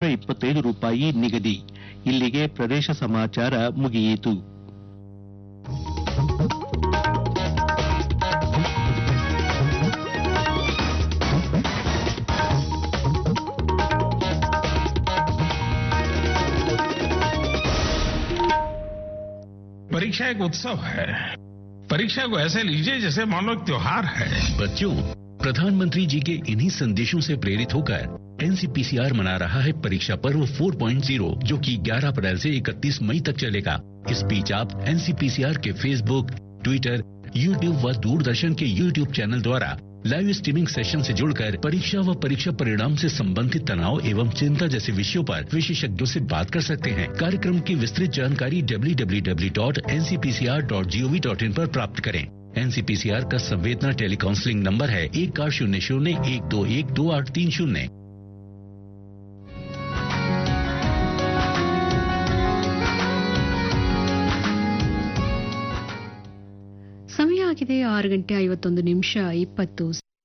ಇಪ್ಪತ್ತೈದು ರೂಪಾಯಿ ನಿಗದಿ ಇಲ್ಲಿಗೆ ಪ್ರದೇಶ ಸಮಾಚಾರ ಮುಗಿಯಿತು परीक्षा एक उत्सव है परीक्षा को ऐसे लीजिए जैसे मानो एक त्योहार है बच्चों प्रधानमंत्री जी के इन्हीं संदेशों से प्रेरित होकर एनसीपीसीआर मना रहा है परीक्षा पर्व 4.0 जो कि 11 अप्रैल से 31 मई तक चलेगा इस बीच आप एनसीपीसीआर के फेसबुक ट्विटर यूट्यूब व दूरदर्शन के यूट्यूब चैनल द्वारा लाइव स्ट्रीमिंग सेशन से जुड़कर परीक्षा व परीक्षा परिणाम से संबंधित तनाव एवं चिंता जैसे विषयों पर विशेषज्ञों से बात कर सकते हैं कार्यक्रम की विस्तृत जानकारी www.ncpcr.gov.in पर प्राप्त करें एनसीपीसीआर का संवेदना टेलीकाउंसलिंग नंबर है एक आठ शून्य शून्य एक दो एक दो आठ तीन शून्य ಸಮಯ ಆಗಿದೆ ಆರು ಗಂಟೆ ಐವತ್ತೊಂದು ನಿಮಿಷ ಇಪ್ಪತ್ತು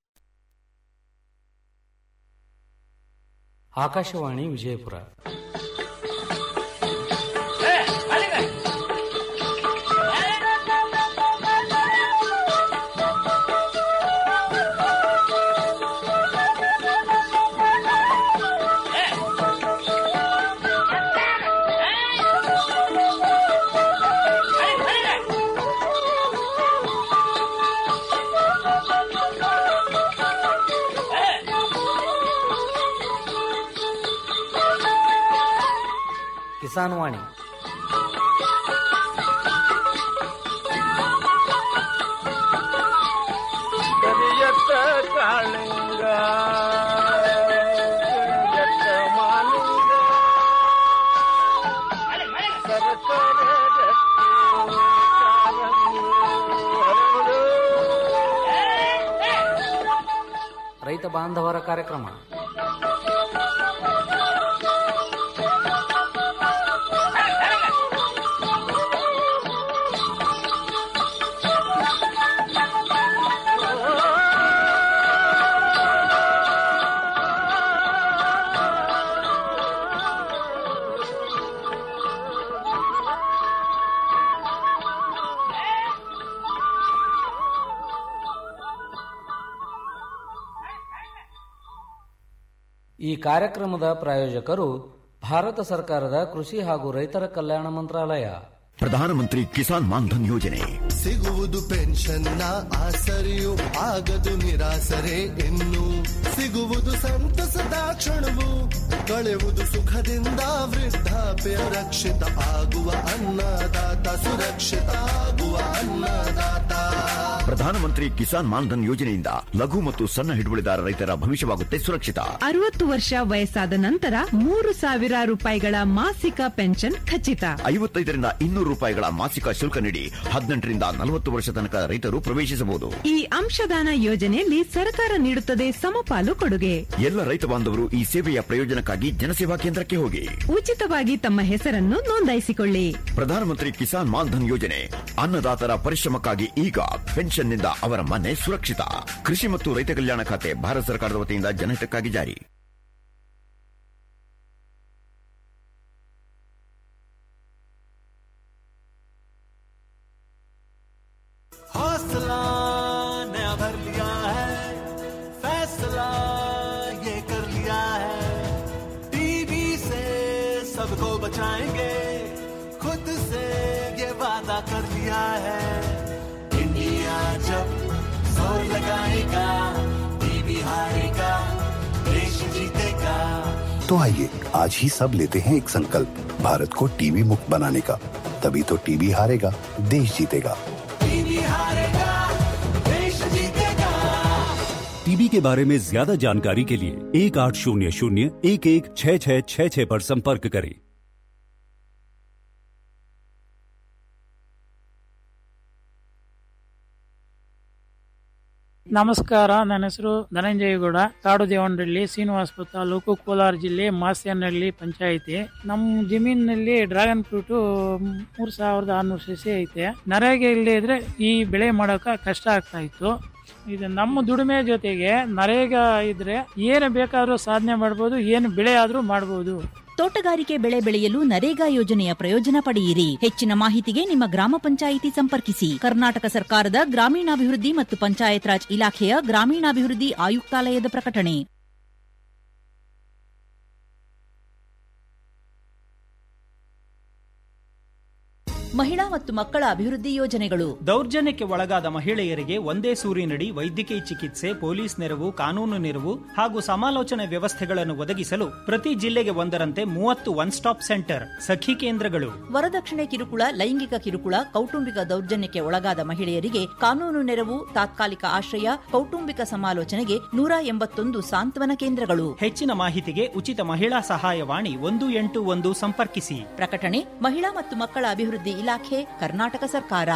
ಆಕಾಶವಾಣಿ ವಿಜಯಪುರ ಕಿಸಾನ್ ವಾಣಿ ಕರಿಯತ್ತ ಕಾಳಿಂಗ ಕರಿಯತ್ತ ಮಾಲಿಂಗ ಸರಸರ ಗಟ್ಟಿ ಕಾಲಂಗಿ ಹರಳು. ರೈತ ಬಾಂಧವರ ಕಾರ್ಯಕ್ರಮ ಈ ಕಾರ್ಯಕ್ರಮದ ಪ್ರಾಯೋಜಕರು ಭಾರತ ಸರ್ಕಾರದ ಕೃಷಿ ಹಾಗೂ ರೈತರ ಕಲ್ಯಾಣ ಮಂತ್ರಾಲಯ ಪ್ರಧಾನಮಂತ್ರಿ ಕಿಸಾನ್ ಮಾನ್ಧನ್ ಯೋಜನೆ ಸಿಗುವುದು ಪೆನ್ಷನ್ನ ಆಸರೆಯು ಆಗದು ನಿರಾಸರೆ ಇನ್ನು ಸಿಗುವುದು ಸಂತಸದ ಕ್ಷಣವು ಕಳೆವುದು ಸುಖದಿಂದ ವೃದ್ಧಾಪ್ಯ ರಕ್ಷಿತ ಆಗುವ ಅನ್ನದಾತ ಸುರಕ್ಷಿತ ಆಗುವ ಅನ್ನದಾತ ಪ್ರಧಾನಮಂತ್ರಿ ಕಿಸಾನ್ ಮಾನ್ಧನ್ ಯೋಜನೆಯಿಂದ ಲಘು ಮತ್ತು ಸಣ್ಣ ಹಿಡುವಳಿದಾರ ರೈತರ ಭವಿಷ್ಯವಾಗುತ್ತೆ ಸುರಕ್ಷಿತ ಅರವತ್ತು ವರ್ಷ ವಯಸ್ಸಾದ ನಂತರ ಮೂರು ಸಾವಿರ ರೂಪಾಯಿಗಳ ಮಾಸಿಕ ಪೆನ್ಷನ್ ಖಚಿತ ಐವತ್ತೈದರಿಂದ ಇನ್ನೂರು ರೂಪಾಯಿಗಳ ಮಾಸಿಕ ಶುಲ್ಕ ನೀಡಿ ಹದಿನೆಂಟರಿಂದ ನಲವತ್ತು ವರ್ಷ ತನಕ ರೈತರು ಪ್ರವೇಶಿಸಬಹುದು ಈ ಅಂಶದಾನ ಯೋಜನೆಯಲ್ಲಿ ಸರ್ಕಾರ ನೀಡುತ್ತದೆ ಸಮಪಾಲು ಕೊಡುಗೆ ಎಲ್ಲ ರೈತ ಬಾಂಧವರು ಈ ಸೇವೆಯ ಪ್ರಯೋಜನಕ್ಕಾಗಿ ಜನಸೇವಾ ಕೇಂದ್ರಕ್ಕೆ ಹೋಗಿ ಉಚಿತವಾಗಿ ತಮ್ಮ ಹೆಸರನ್ನು ನೋಂದಾಯಿಸಿಕೊಳ್ಳಿ ಪ್ರಧಾನಮಂತ್ರಿ ಕಿಸಾನ್ ಮಾನ್ಧನ್ ಯೋಜನೆ ಅನ್ನದಾತರ ಪರಿಶ್ರಮಕ್ಕಾಗಿ ಈಗ ಪೆನ್ಷನ್ನಿಂದ ಅವರ ಮನೆ ಸುರಕ್ಷಿತ ಕೃಷಿ ಮತ್ತು ರೈತ ಕಲ್ಯಾಣ ಖಾತೆ ಭಾರತ ಸರ್ಕಾರದ ವತಿಯಿಂದ ಜನಹಿತಕ್ಕಾಗಿ ಜಾರಿ हौसला नया भर लिया है फैसला ये कर लिया है टीवी से सबको बचाएंगे खुद से ये वादा कर लिया है इंडिया जब जोर लगाएगा टीवी हारेगा देश जीतेगा तो आइए आज ही सब लेते हैं एक संकल्प भारत को टीवी मुक्त बनाने का तभी तो टीवी हारेगा देश जीतेगा टीवी हारेगा देश जीतेगा टीबी के बारे में ज्यादा जानकारी के लिए एक आठ शून्य शून्य एक एक छः छः छः छः पर संपर्क करें ನಮಸ್ಕಾರ ನನ್ನ ಹೆಸರು ಧನಂಜಯಗೌಡ ಕಾಡು ದೇವನಹಳ್ಳಿ ಶ್ರೀನಿವಾಸಪುರ ತಾಲೂಕು ಕೋಲಾರ ಜಿಲ್ಲೆ ಮಾಸ್ಯನಹಳ್ಳಿ ಪಂಚಾಯಿತಿ ನಮ್ಮ ಜಮೀನಿನಲ್ಲಿ ಡ್ರ್ಯಾಗನ್ ಫ್ರೂಟ್ ಮೂರ್ ಸಾವಿರದ ಆರ್ನೂರು ಸಸಿ ಐತೆ ನರೇಗೆ ಇಲ್ಲದೆ ಇದ್ರೆ ಈ ಬೆಳೆ ಮಾಡೋಕ ಕಷ್ಟ ಆಗ್ತಾ ಇತ್ತು ಇದು ನಮ್ಮ ದುಡಿಮೆ ಜೊತೆಗೆ ನರೇಗಾ ಇದ್ರೆ ಏನು ಬೇಕಾದ್ರೂ ಸಾಧನೆ ಮಾಡ್ಬೋದು ಏನು ಬೆಳೆ ಆದ್ರೂ ಮಾಡ್ಬೋದು ತೋಟಗಾರಿಕೆ ಬೆಳೆ ಬೆಳೆಯಲು ನರೇಗಾ ಯೋಜನೆಯ ಪ್ರಯೋಜನ ಪಡೆಯಿರಿ ಹೆಚ್ಚಿನ ಮಾಹಿತಿಗೆ ನಿಮ್ಮ ಗ್ರಾಮ ಪಂಚಾಯಿತಿ ಸಂಪರ್ಕಿಸಿ ಕರ್ನಾಟಕ ಸರ್ಕಾರದ ಗ್ರಾಮೀಣಾಭಿವೃದ್ಧಿ ಮತ್ತು ಪಂಚಾಯತ್ ರಾಜ್ ಇಲಾಖೆಯ ಗ್ರಾಮೀಣಾಭಿವೃದ್ಧಿ ಆಯುಕ್ತಾಲಯದ ಪ್ರಕಟಣೆ ಮಹಿಳಾ ಮತ್ತು ಮಕ್ಕಳ ಅಭಿವೃದ್ಧಿ ಯೋಜನೆಗಳು ದೌರ್ಜನ್ಯಕ್ಕೆ ಒಳಗಾದ ಮಹಿಳೆಯರಿಗೆ ಒಂದೇ ಸೂರಿನಡಿ ವೈದ್ಯಕೀಯ ಚಿಕಿತ್ಸೆ ಪೊಲೀಸ್ ನೆರವು ಕಾನೂನು ನೆರವು ಹಾಗೂ ಸಮಾಲೋಚನೆ ವ್ಯವಸ್ಥೆಗಳನ್ನು ಒದಗಿಸಲು ಪ್ರತಿ ಜಿಲ್ಲೆಗೆ ಒಂದರಂತೆ ಮೂವತ್ತು ಒನ್ ಸ್ಟಾಪ್ ಸೆಂಟರ್ ಸಖಿ ಕೇಂದ್ರಗಳು ವರದಕ್ಷಿಣೆ ಕಿರುಕುಳ ಲೈಂಗಿಕ ಕಿರುಕುಳ ಕೌಟುಂಬಿಕ ದೌರ್ಜನ್ಯಕ್ಕೆ ಒಳಗಾದ ಮಹಿಳೆಯರಿಗೆ ಕಾನೂನು ನೆರವು ತಾತ್ಕಾಲಿಕ ಆಶ್ರಯ ಕೌಟುಂಬಿಕ ಸಮಾಲೋಚನೆಗೆ ನೂರ ಎಂಬತ್ತೊಂದು ಸಾಂತ್ವನ ಕೇಂದ್ರಗಳು ಹೆಚ್ಚಿನ ಮಾಹಿತಿಗೆ ಉಚಿತ ಮಹಿಳಾ ಸಹಾಯವಾಣಿ ಒಂದು ಎಂಟು ಒಂದು ಸಂಪರ್ಕಿಸಿ ಪ್ರಕಟಣೆ ಮಹಿಳಾ ಮತ್ತು ಮಕ್ಕಳ ಅಭಿವೃದ್ಧಿ ಇಲಾಖೆ ಕರ್ನಾಟಕ ಸರ್ಕಾರ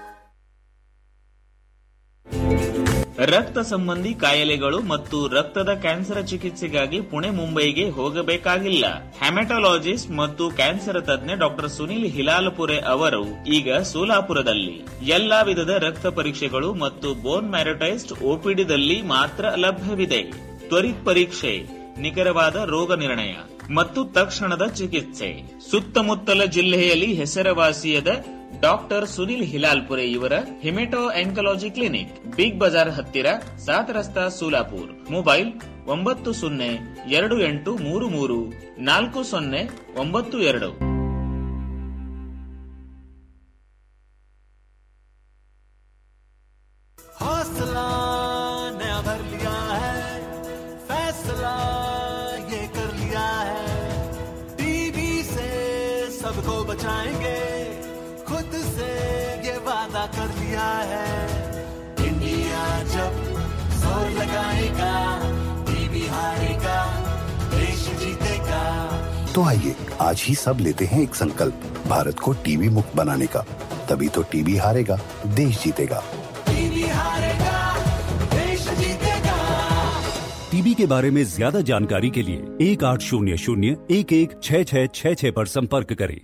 ರಕ್ತ ಸಂಬಂಧಿ ಕಾಯಿಲೆಗಳು ಮತ್ತು ರಕ್ತದ ಕ್ಯಾನ್ಸರ್ ಚಿಕಿತ್ಸೆಗಾಗಿ ಪುಣೆ ಮುಂಬೈಗೆ ಹೋಗಬೇಕಾಗಿಲ್ಲ ಹೆಮಟೊಲಾಜಿಸ್ಟ್ ಮತ್ತು ಕ್ಯಾನ್ಸರ್ ತಜ್ಞ ಡಾಕ್ಟರ್ ಸುನಿಲ್ ಹಿಲಾಲಪುರೆ ಅವರು ಈಗ ಸೋಲಾಪುರದಲ್ಲಿ ಎಲ್ಲಾ ವಿಧದ ರಕ್ತ ಪರೀಕ್ಷೆಗಳು ಮತ್ತು ಬೋನ್ ಮ್ಯಾರಟೈಸ್ಡ್ ಓಪಿಡಿದಲ್ಲಿ ಮಾತ್ರ ಲಭ್ಯವಿದೆ ತ್ವರಿತ್ ಪರೀಕ್ಷೆ ನಿಖರವಾದ ರೋಗ ನಿರ್ಣಯ ಮತ್ತು ತಕ್ಷಣದ ಚಿಕಿತ್ಸೆ ಸುತ್ತಮುತ್ತಲ ಜಿಲ್ಲೆಯಲ್ಲಿ ಹೆಸರುವಾಸಿಯಾದ ಡಾಕ್ಟರ್ ಸುನಿಲ್ ಹಿಲಾಲ್ಪುರೆ ಇವರ haemato oncology clinic Big Bazaar ಹತ್ತಿರ ಸಾತ್ ರಸ್ತಾ ಸೋಲಾಪುರ್ ಮೊಬೈಲ್ ಒಂಬತ್ತು ಸೊನ್ನೆ ಎರಡು ಎಂಟು ಮೂರು ಮೂರು ನಾಲ್ಕು ಸೊನ್ನೆ ಒಂಬತ್ತು ಎರಡು हौसला नया भर लिया है फैसला ये कर लिया है टीबी से सबको बचाएंगे खुद से ये वादा कर लिया है इंडिया जब जोर लगाएगा टीबी हारेगा देश जीतेगा तो आइए आज ही सब लेते हैं एक संकल्प भारत को टीबी मुक्त बनाने का तभी तो टीबी हारेगा देश जीतेगा टीबी हारेगा देश जीतेगा टीबी के बारे में ज्यादा जानकारी के लिए एक आठ शून्य शून्य एक एक छः छः छः छः पर संपर्क करें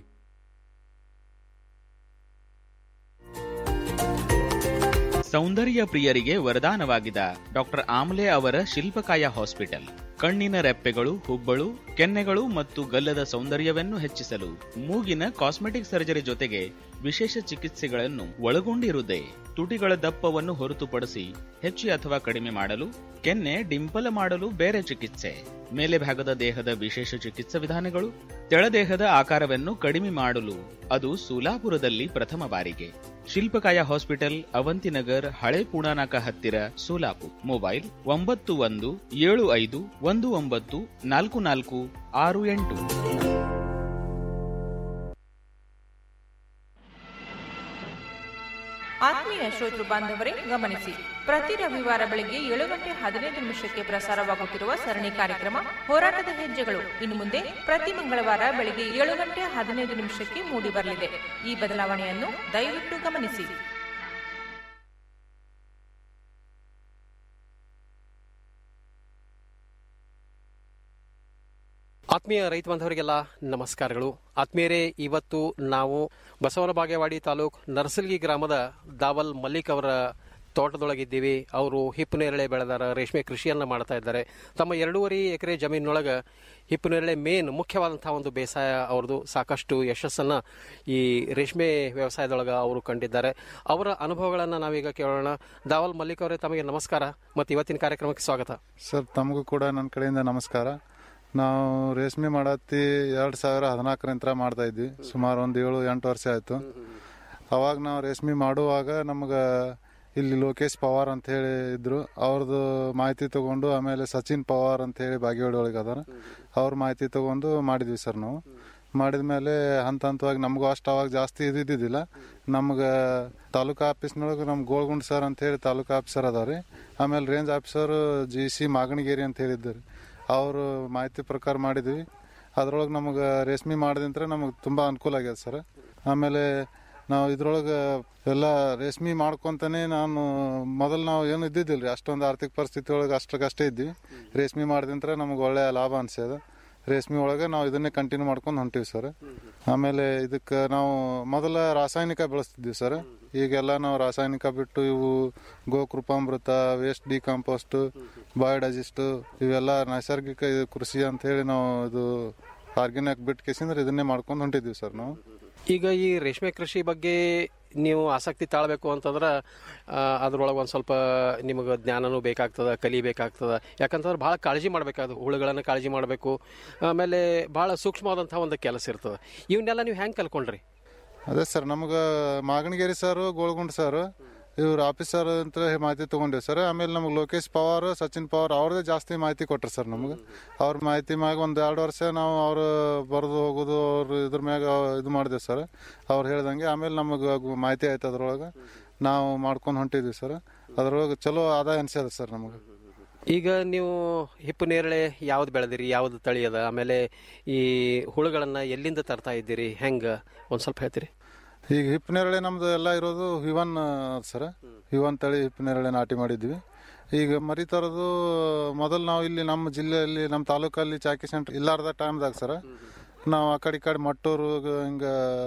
ಸೌಂದರ್ಯ ಪ್ರಿಯರಿಗೆ ವರದಾನವಾಗಿದ ಡಾಕ್ಟರ್ ಆಮ್ಲೆ ಅವರ ಶಿಲ್ಪಕಾಯ ಹಾಸ್ಪಿಟಲ್ ಕಣ್ಣಿನ ರೆಪ್ಪೆಗಳು ಹುಬ್ಬಳು ಕೆನ್ನೆಗಳು ಮತ್ತು ಗಲ್ಲದ ಸೌಂದರ್ಯವನ್ನು ಹೆಚ್ಚಿಸಲು ಮೂಗಿನ ಕಾಸ್ಮೆಟಿಕ್ ಸರ್ಜರಿ ಜೊತೆಗೆ ವಿಶೇಷ ಚಿಕಿತ್ಸೆಗಳನ್ನು ಒಳಗೊಂಡಿರುತ್ತದೆ ತುಟಿಗಳ ದಪ್ಪವನ್ನು ಹೊರತುಪಡಿಸಿ ಹೆಚ್ಚು ಅಥವಾ ಕಡಿಮೆ ಮಾಡಲು ಕೆನ್ನೆ ಡಿಂಪಲ ಮಾಡಲು ಬೇರೆ ಚಿಕಿತ್ಸೆ ಮೇಲೆ ಭಾಗದ ದೇಹದ ವಿಶೇಷ ಚಿಕಿತ್ಸಾ ವಿಧಾನಗಳು ತೆಳದೇಹದ ಆಕಾರವನ್ನು ಕಡಿಮೆ ಮಾಡಲು ಅದು ಸೋಲಾಪುರದಲ್ಲಿ ಪ್ರಥಮ ಬಾರಿಗೆ ಶಿಲ್ಪಕಾಯ ಹಾಸ್ಪಿಟಲ್ ಅವಂತಿನಗರ್ ಹಳೆ ಪುಣಾನಾಕ ಹತ್ತಿರ ಸೋಲಾಪುರ್ ಮೊಬೈಲ್ ಒಂಬತ್ತು ಒಂದು ಏಳು ಐದು ಒಂದು ಒಂಬತ್ತು ನಾಲ್ಕು ನಾಲ್ಕು ಆರು ಎಂಟು ಆತ್ಮೀಯ ಶ್ರೋತೃ ಬಾಂಧವರೇ ಗಮನಿಸಿ ಪ್ರತಿ ರವಿವಾರ ಬೆಳಗ್ಗೆ ಏಳು ಗಂಟೆ ಹದಿನೈದು ನಿಮಿಷಕ್ಕೆ ಪ್ರಸಾರವಾಗುತ್ತಿರುವ ಸರಣಿ ಕಾರ್ಯಕ್ರಮ ಹೋರಾಟದ ಹೆಜ್ಜೆಗಳು ಇನ್ನು ಮುಂದೆ ಪ್ರತಿ ಮಂಗಳವಾರ ಬೆಳಗ್ಗೆ ಏಳು ಗಂಟೆ ಹದಿನೈದು ನಿಮಿಷಕ್ಕೆ ಮೂಡಿ ಬರಲಿದೆ ಈ ಬದಲಾವಣೆಯನ್ನು ದಯವಿಟ್ಟು ಗಮನಿಸಿ ಆತ್ಮೀಯ ರೈತ ಬಾಂಧವರಿಗೆಲ್ಲ ನಮಸ್ಕಾರಗಳು ಆತ್ಮೀಯರೇ ಇವತ್ತು ನಾವು ಬಸವನ ಬಾಗೇವಾಡಿ ತಾಲೂಕ್ ನರ್ಸಲ್ಗಿ ಗ್ರಾಮದ ದಾವಲ್ ಮಲ್ಲಿಕ್ ಅವರ ತೋಟದೊಳಗಿದ್ದೀವಿ ಅವರು ಹಿಪ್ಪು ನೇರಳೆ ಬೆಳೆದಾರ ರೇಷ್ಮೆ ಕೃಷಿಯನ್ನ ಮಾಡ್ತಾ ಇದ್ದಾರೆ ತಮ್ಮ ಎರಡೂವರೆ ಎಕರೆ ಜಮೀನೊಳಗೆ ಹಿಪ್ಪು ನೇರಳೆ ಮೇನ್ ಮುಖ್ಯವಾದಂತಹ ಒಂದು ಬೇಸಾಯ ಅವ್ರದ್ದು ಸಾಕಷ್ಟು ಯಶಸ್ಸನ್ನ ಈ ರೇಷ್ಮೆ ವ್ಯವಸಾಯದೊಳಗೆ ಅವರು ಕಂಡಿದ್ದಾರೆ ಅವರ ಅನುಭವಗಳನ್ನು ನಾವೀಗ ಕೇಳೋಣ ದಾವಲ್ ಮಲ್ಲಿಕ್ ಅವರೇ ತಮಗೆ ನಮಸ್ಕಾರ ಮತ್ತು ಇವತ್ತಿನ ಕಾರ್ಯಕ್ರಮಕ್ಕೆ ಸ್ವಾಗತ ಸರ್ ತಮಗೂ ಕೂಡ ನನ್ನ ಕಡೆಯಿಂದ ನಮಸ್ಕಾರ ನಾವು ರೇಷ್ಮೆ ಮಾಡತ್ತಿ ಎರಡು ಸಾವಿರ ಹದಿನಾಲ್ಕರಿಂದ ಮಾಡ್ತಾ ಇದ್ವಿ ಸುಮಾರು ಒಂದು ಏಳು ಎಂಟು ವರ್ಷ ಆಯಿತು ಅವಾಗ ನಾವು ರೇಷ್ಮೆ ಮಾಡುವಾಗ ನಮ್ಗೆ ಇಲ್ಲಿ ಲೋಕೇಶ್ ಪವಾರ್ ಅಂತ ಹೇಳಿ ಇದ್ರು ಅವ್ರದ್ದು ಮಾಹಿತಿ ತಗೊಂಡು ಆಮೇಲೆ ಸಚಿನ್ ಪವಾರ್ ಅಂತ ಹೇಳಿ ಬಾಗೇವಾಡಿ ಒಳಗೆ ಅದಾರ ಅವ್ರ ಮಾಹಿತಿ ತಗೊಂಡು ಮಾಡಿದ್ವಿ ಸರ್ ನಾವು ಮಾಡಿದ ಮೇಲೆ ಹಂತ ಹಂತವಾಗಿ ನಮಗೂ ಅಷ್ಟು ಅವಾಗ ಜಾಸ್ತಿ ಇದ್ದಿದ್ದಿಲ್ಲ ನಮ್ಗೆ ತಾಲೂಕು ಆಫೀಸ್ನೊಳಗೆ ನಮ್ಗೆ ಗೋಳ್ಗುಂಡ್ ಸರ್ ಅಂತ ಹೇಳಿ ತಾಲೂಕು ಆಫೀಸರ್ ಅದಾವ್ರಿ ಆಮೇಲೆ range officer G C Maganageri ಅಂತ ಹೇಳಿದ್ದಾರೆ ಅವರು ಮಾಹಿತಿ ಪ್ರಕಾರ ಮಾಡಿದ್ವಿ ಅದ್ರೊಳಗೆ ನಮಗೆ ರೇಷ್ಮೆ ಮಾಡಿದಂತ್ರ ನಮಗೆ ತುಂಬ ಅನುಕೂಲ ಆಗ್ಯದ ಸರ್ ಆಮೇಲೆ ನಾವು ಇದ್ರೊಳಗೆ ಎಲ್ಲ ರೇಷ್ಮೆ ಮಾಡ್ಕೊಂತಾನೆ ನಾನು ಮೊದಲು ನಾವು ಏನು ಇದ್ದಿದ್ದಿಲ್ಲ ರೀ ಅಷ್ಟೊಂದು ಆರ್ಥಿಕ ಪರಿಸ್ಥಿತಿ ಒಳಗೆ ಅಷ್ಟಕ್ಕಷ್ಟೇ ಇದ್ವಿ ರೇಷ್ಮೆ ಮಾಡಿದಂತ್ರ ನಮಗೆ ಒಳ್ಳೆಯ ಲಾಭ ಅನ್ಸ್ಯದ ರೇಷ್ಮೆ ಒಳಗೆ ನಾವು ಇದನ್ನೇ ಕಂಟಿನ್ಯೂ ಮಾಡ್ಕೊಂಡು ಹೊಂಟೀವಿ ಸರ್ ಆಮೇಲೆ ಇದಕ್ಕೆ ನಾವು ಮೊದಲ ರಾಸಾಯನಿಕ ಬೆಳೆಸ್ತಿದ್ವಿ ಸರ್ ಈಗೆಲ್ಲ ನಾವು ರಾಸಾಯನಿಕ ಬಿಟ್ಟು ಇವು ಗೋಕೃಪಾಮೃತ ವೇಸ್ಟ್ ಡಿಕಾಂಪೋಸ್ಟ್ ಬಯೋಡೈಜೆಸ್ಟ್ ಇವೆಲ್ಲ ನೈಸರ್ಗಿಕ ಇದು ಕೃಷಿ ಅಂತ ಹೇಳಿ ನಾವು ಇದು ಆರ್ಗ್ಯಾನಿಕ್ ಬಿಟ್ಟು ಕೇಸಿಂದ್ರೆ ಇದನ್ನೇ ಮಾಡ್ಕೊಂಡು ಹೊಂಟಿದ್ವಿ ಸರ್ ನಾವು ಈಗ ಈ ರೇಷ್ಮೆ ಕೃಷಿ ಬಗ್ಗೆ ನೀವು ಆಸಕ್ತಿ ತಾಳಬೇಕು ಅಂತಂದ್ರೆ ಅದ್ರೊಳಗೆ ಒಂದು ಸ್ವಲ್ಪ ನಿಮಗೆ ಜ್ಞಾನನೂ ಬೇಕಾಗ್ತದೆ ಕಲಿಬೇಕಾಗ್ತದೆ ಯಾಕಂತಂದ್ರೆ ಭಾಳ ಕಾಳಜಿ ಮಾಡಬೇಕಾದ ಹುಳುಗಳನ್ನು ಕಾಳಜಿ ಮಾಡಬೇಕು ಆಮೇಲೆ ಭಾಳ ಸೂಕ್ಷ್ಮವಾದಂಥ ಒಂದು ಕೆಲಸ ಇರ್ತದೆ ಇವನ್ನೆಲ್ಲ ನೀವು ಹೆಂಗೆ ಕಲ್ಕೊಂಡ್ರಿ ಅದೇ ಸರ್ ನಮ್ಗೆ ಮಾಗಣಗೇರಿ ಸರ್ ಗೋಳ್ಗುಂಡ್ ಸರ್ ಇವ್ರ ಆಫೀಸರ್ ಅಂತ ಮಾಹಿತಿ ತಗೊಂಡೇವಿ ಸರ್ ಆಮೇಲೆ ನಮ್ಗೆ ಲೋಕೇಶ್ ಪವಾರ್ ಸಚಿನ್ ಪವಾರ್ ಅವ್ರದೇ ಜಾಸ್ತಿ ಮಾಹಿತಿ ಕೊಟ್ರು ಸರ್ ನಮ್ಗೆ ಅವ್ರ ಮಾಹಿತಿ ಮ್ಯಾಗ ಒಂದು ಎರಡು ವರ್ಷ ನಾವು ಅವ್ರು ಬರೆದು ಹೋಗೋದು ಅವ್ರು ಇದ್ರ ಮ್ಯಾಗ ಇದು ಮಾಡಿದೆವು ಸರ್ ಅವ್ರು ಹೇಳ್ದಂಗೆ ಆಮೇಲೆ ನಮಗೆ ಮಾಹಿತಿ ಆಯ್ತು ಅದ್ರೊಳಗೆ ನಾವು ಮಾಡ್ಕೊಂಡು ಹೊಂಟಿದ್ವಿ ಸರ್ ಅದ್ರೊಳಗೆ ಚಲೋ ಆದಾಯ ಅನ್ಸ್ಯದ ಸರ್ ನಮಗೆ ಈಗ ನೀವು ಹಿಪ್ಪು ನೇರಳೆ ಯಾವ್ದು ಬೆಳೆದಿರಿ ಯಾವ್ದು ತಳಿ ಅದ ಆಮೇಲೆ ಈ ಹುಳುಗಳನ್ನು ಎಲ್ಲಿಂದ ತರ್ತಾ ಇದ್ದೀರಿ ಹೆಂಗೆ ಒಂದು ಸ್ವಲ್ಪ ಹೇಳ್ತೀರಿ ಈಗ ಹಿಪ್ ನೇರಳೆ ನಮ್ದು ಎಲ್ಲ ಇರೋದು ಹಿವನ್ ಸರ್ ಹಿವನ್ ತಳಿ ಹಿಪ್ ನೇರಳೆ ನಾಟಿ ಮಾಡಿದ್ವಿ ಈಗ ಮರಿ ತರೋದು ಮೊದಲು ನಾವು ಇಲ್ಲಿ ನಮ್ಮ ಜಿಲ್ಲೆಯಲ್ಲಿ ನಮ್ಮ ತಾಲೂಕಲ್ಲಿ ಚಾಕಿ ಸೆಂಟರ್ ಇಲ್ಲಾರ್ದ ಟೈಮ್ದಾಗ ಸರ್ ನಾವು ಆ ಕಡೆ ಈ ಕಡೆ ಮಟ್ಟೂರು ಹಿಂಗ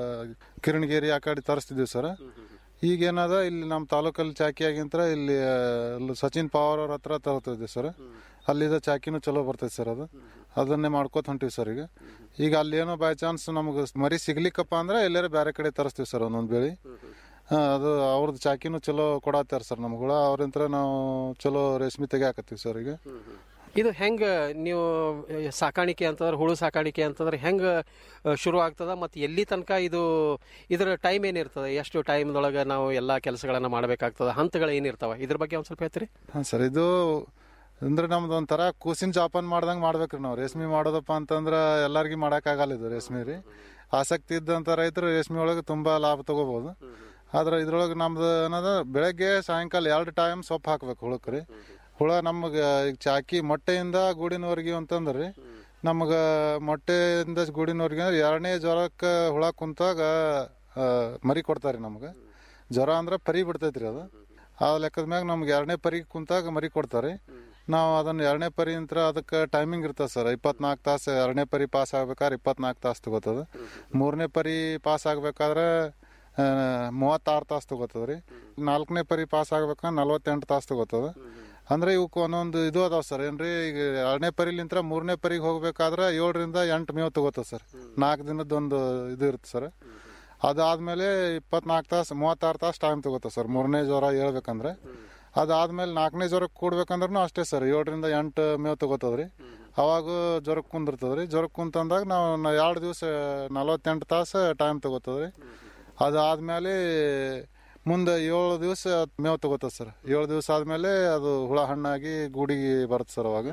ಕಿರಣಗಿರಿ ಆ ಕಡೆ ತರಿಸ್ತಿದ್ವಿ ಸರ್ ಈಗೇನದ ಇಲ್ಲಿ ನಮ್ಮ ತಾಲೂಕಲ್ಲಿ ಚಾಕಿ ಆಗಿಂತ್ರ ಇಲ್ಲಿ ಆ, ಅಲ್ಲಿ ಸಚಿನ್ ಪವಾರ್ ಅವ್ರ ಹತ್ರ ತಗೋತಿದ್ವಿ ಸರ್ ಅಲ್ಲಿದ ಚಾಕಿನೂ ಚಲೋ ಬರ್ತೈತೆ ಸರ್ ಅದು ಅದನ್ನೇ ಮಾಡ್ಕೋತ ಹೊಂಟಿವಿ ಸರ್ ಈಗ ಈಗ ಅಲ್ಲಿ ಏನೋ ಬೈ ಚಾನ್ಸ್ ನಮಗೆ ಮರಿ ಸಿಗ್ಲಿಕ್ಕಪ್ಪ ಅಂದ್ರೆ ಎಲ್ಲಾರ ಬೇರೆ ಕಡೆ ತರಿಸ್ತೀವಿ ಸರ್ ಒಂದೊಂದು ಬೆಳಿ ಆ, ಅದು ಅವ್ರದ್ದು ಚಾಕಿನೂ ಚಲೋ ಕೊಡತ್ತಾರ ಸರ್ ನಮ್ಗಳ ಅವ್ರಿಂತ್ರ ನಾವು ಚಲೋ ರೇಷ್ಮೆ ತೆಗಿಯಾಕತ್ತೀವಿ ಸರ್ ಈಗ ಇದು ಹೆಂಗೆ ನೀವು ಸಾಕಾಣಿಕೆ ಅಂತಂದ್ರೆ ಹುಳು ಸಾಕಾಣಿಕೆ ಅಂತಂದ್ರೆ ಹೆಂಗೆ ಶುರು ಆಗ್ತದ ಮತ್ತು ಎಲ್ಲಿ ತನಕ ಇದು ಇದರ ಟೈಮ್ ಏನಿರ್ತದೆ ಎಷ್ಟು ಟೈಮ್ದೊಳಗೆ ನಾವು ಎಲ್ಲ ಕೆಲಸಗಳನ್ನು ಮಾಡಬೇಕಾಗ್ತದೆ ಹಂತಗಳು ಏನಿರ್ತಾವೆ ಇದ್ರ ಬಗ್ಗೆ ಒಂದು ಸ್ವಲ್ಪ ಹೇಳ್ತೀರಿ ಹಾಂ ಸರ್ ಇದು ಅಂದ್ರೆ ನಮ್ದು ಒಂಥರ ಕೂಸಿನ ಜಾಪನ್ ಮಾಡ್ದಂಗೆ ಮಾಡ್ಬೇಕ್ರಿ ನಾವು ರೇಷ್ಮೆ ಮಾಡೋದಪ್ಪ ಅಂತಂದ್ರೆ ಎಲ್ಲರಿಗೂ ಮಾಡೋಕ್ಕಾಗಲ್ಲ ಇದು ರೇಷ್ಮೆ ರೀ ಆಸಕ್ತಿ ಇದ್ದಂಥ ರೈತರು ರೇಷ್ಮೆ ಒಳಗೆ ತುಂಬ ಲಾಭ ತಗೋಬೋದು ಆದ್ರೆ ಇದ್ರೊಳಗೆ ನಮ್ದು ಏನದ ಬೆಳಗ್ಗೆ ಸಾಯಂಕಾಲ ಎರಡು ಟೈಮ್ ಸೊಪ್ಪು ಹಾಕ್ಬೇಕು ಹುಳಕ್ಕೆ ರೀ ಹುಳ ನಮಗೆ ಈಗ ಚಾಕಿ ಮೊಟ್ಟೆಯಿಂದ ಗೂಡಿನವರೆಗೆ ಅಂತಂದ್ರೆ ರೀ ನಮಗೆ ಮೊಟ್ಟೆಯಿಂದ ಗೂಡಿನವರೆಗೆ ಅಂದ್ರೆ ಎರಡನೇ ಜ್ವರಕ್ಕೆ ಹುಳ ಕುಂತಾಗ ಆ, ಮರಿ ಕೊಡ್ತಾರೆ ನಮ್ಗೆ ಜ್ವರ ಅಂದ್ರೆ ಪರಿ ಬಿಡ್ತೈತ್ರಿ ಅದು ಆ ಲೆಕ್ಕದ ಮ್ಯಾಗ ನಮ್ಗೆ ಎರಡನೇ ಪರಿ ಕುಂತಾಗ ಮರಿ ಕೊಡ್ತಾರೆ ನಾವು ಅದನ್ನ ಎರಡನೇ ಪರಿ ಅಂತ ಅದಕ್ಕೆ ಟೈಮಿಂಗ್ ಇರ್ತದೆ ಸರ್ ಇಪ್ಪತ್ನಾಲ್ಕು ತಾಸು ಎರಡನೇ ಪರಿ ಪಾಸ್ ಆಗ್ಬೇಕಾದ್ರೆ ಇಪ್ಪತ್ನಾಲ್ಕು ತಾಸು ತಗೋತದ ಮೂರನೇ ಪರಿ ಪಾಸ್ ಆಗ್ಬೇಕಾದ್ರೆ ಮೂವತ್ತಾರು ತಾಸು ತಗೋತದ ರೀ ನಾಲ್ಕನೇ ಪರಿ ಪಾಸ್ ಆಗ್ಬೇಕಂದ್ರೆ ನಲ್ವತ್ತೆಂಟು ತಾಸು ತಗೋತದ ಅಂದ್ರೆ ಇವಕ್ಕೆ ಒಂದೊಂದು ಇದು ಅದಾವ ಸರ್ ಏನ್ರಿ ಈಗ ಎರಡನೇ ಪರಿಲಿಂತ್ರ ಮೂರನೇ ಪರಿಗೆ ಹೋಗ್ಬೇಕಾದ್ರೆ ಏಳರಿಂದ ಎಂಟು ಮೇವು ತಗೋತದ ಸರ್ ನಾಲ್ಕು ದಿನದೊಂದು ಇದು ಇರುತ್ತೆ ಸರ್ ಅದಾದ್ಮೇಲೆ ಇಪ್ಪತ್ನಾಲ್ಕು ತಾಸು ಮೂವತ್ತಾರು ತಾಸು ಟೈಮ್ ತಗೋತದೆ ಸರ್ ಮೂರನೇ ಜ್ವರ ಹೇಳ್ಬೇಕಂದ್ರೆ ಅದಾದ್ಮೇಲೆ ನಾಲ್ಕನೇ ಜ್ವರಕ್ಕೆ ಕೂಡ್ಬೇಕಂದ್ರೂ ಅಷ್ಟೇ ಸರ್ ಏಳರಿಂದ ಎಂಟು ಮೇವು ತಗೋತದ್ರಿ ಅವಾಗ ಜ್ವರಕ್ಕೆ ಕುಂದಿರ್ತದ್ರಿ ಜ್ವರಕ್ಕೆ ಕುಂತಂದಾಗ ನಾವು ನ- ಎರಡು ದಿವಸ ನಲವತ್ತೆಂಟು ತಾಸು ಟೈಮ್ ತಗೋತದ್ರಿ ಅದಾದ್ಮೇಲೆ ಮುಂದೆ ಏಳು ದಿವಸ ಮೇವು ತಗೋತದ ಸರ್ ಏಳು ದಿವಸ ಆದ್ಮೇಲೆ ಅದು ಹುಳ ಹಣ್ಣಾಗಿ ಗೂಡಿಗೆ ಬರುತ್ತೆ ಸರ್ ಅವಾಗ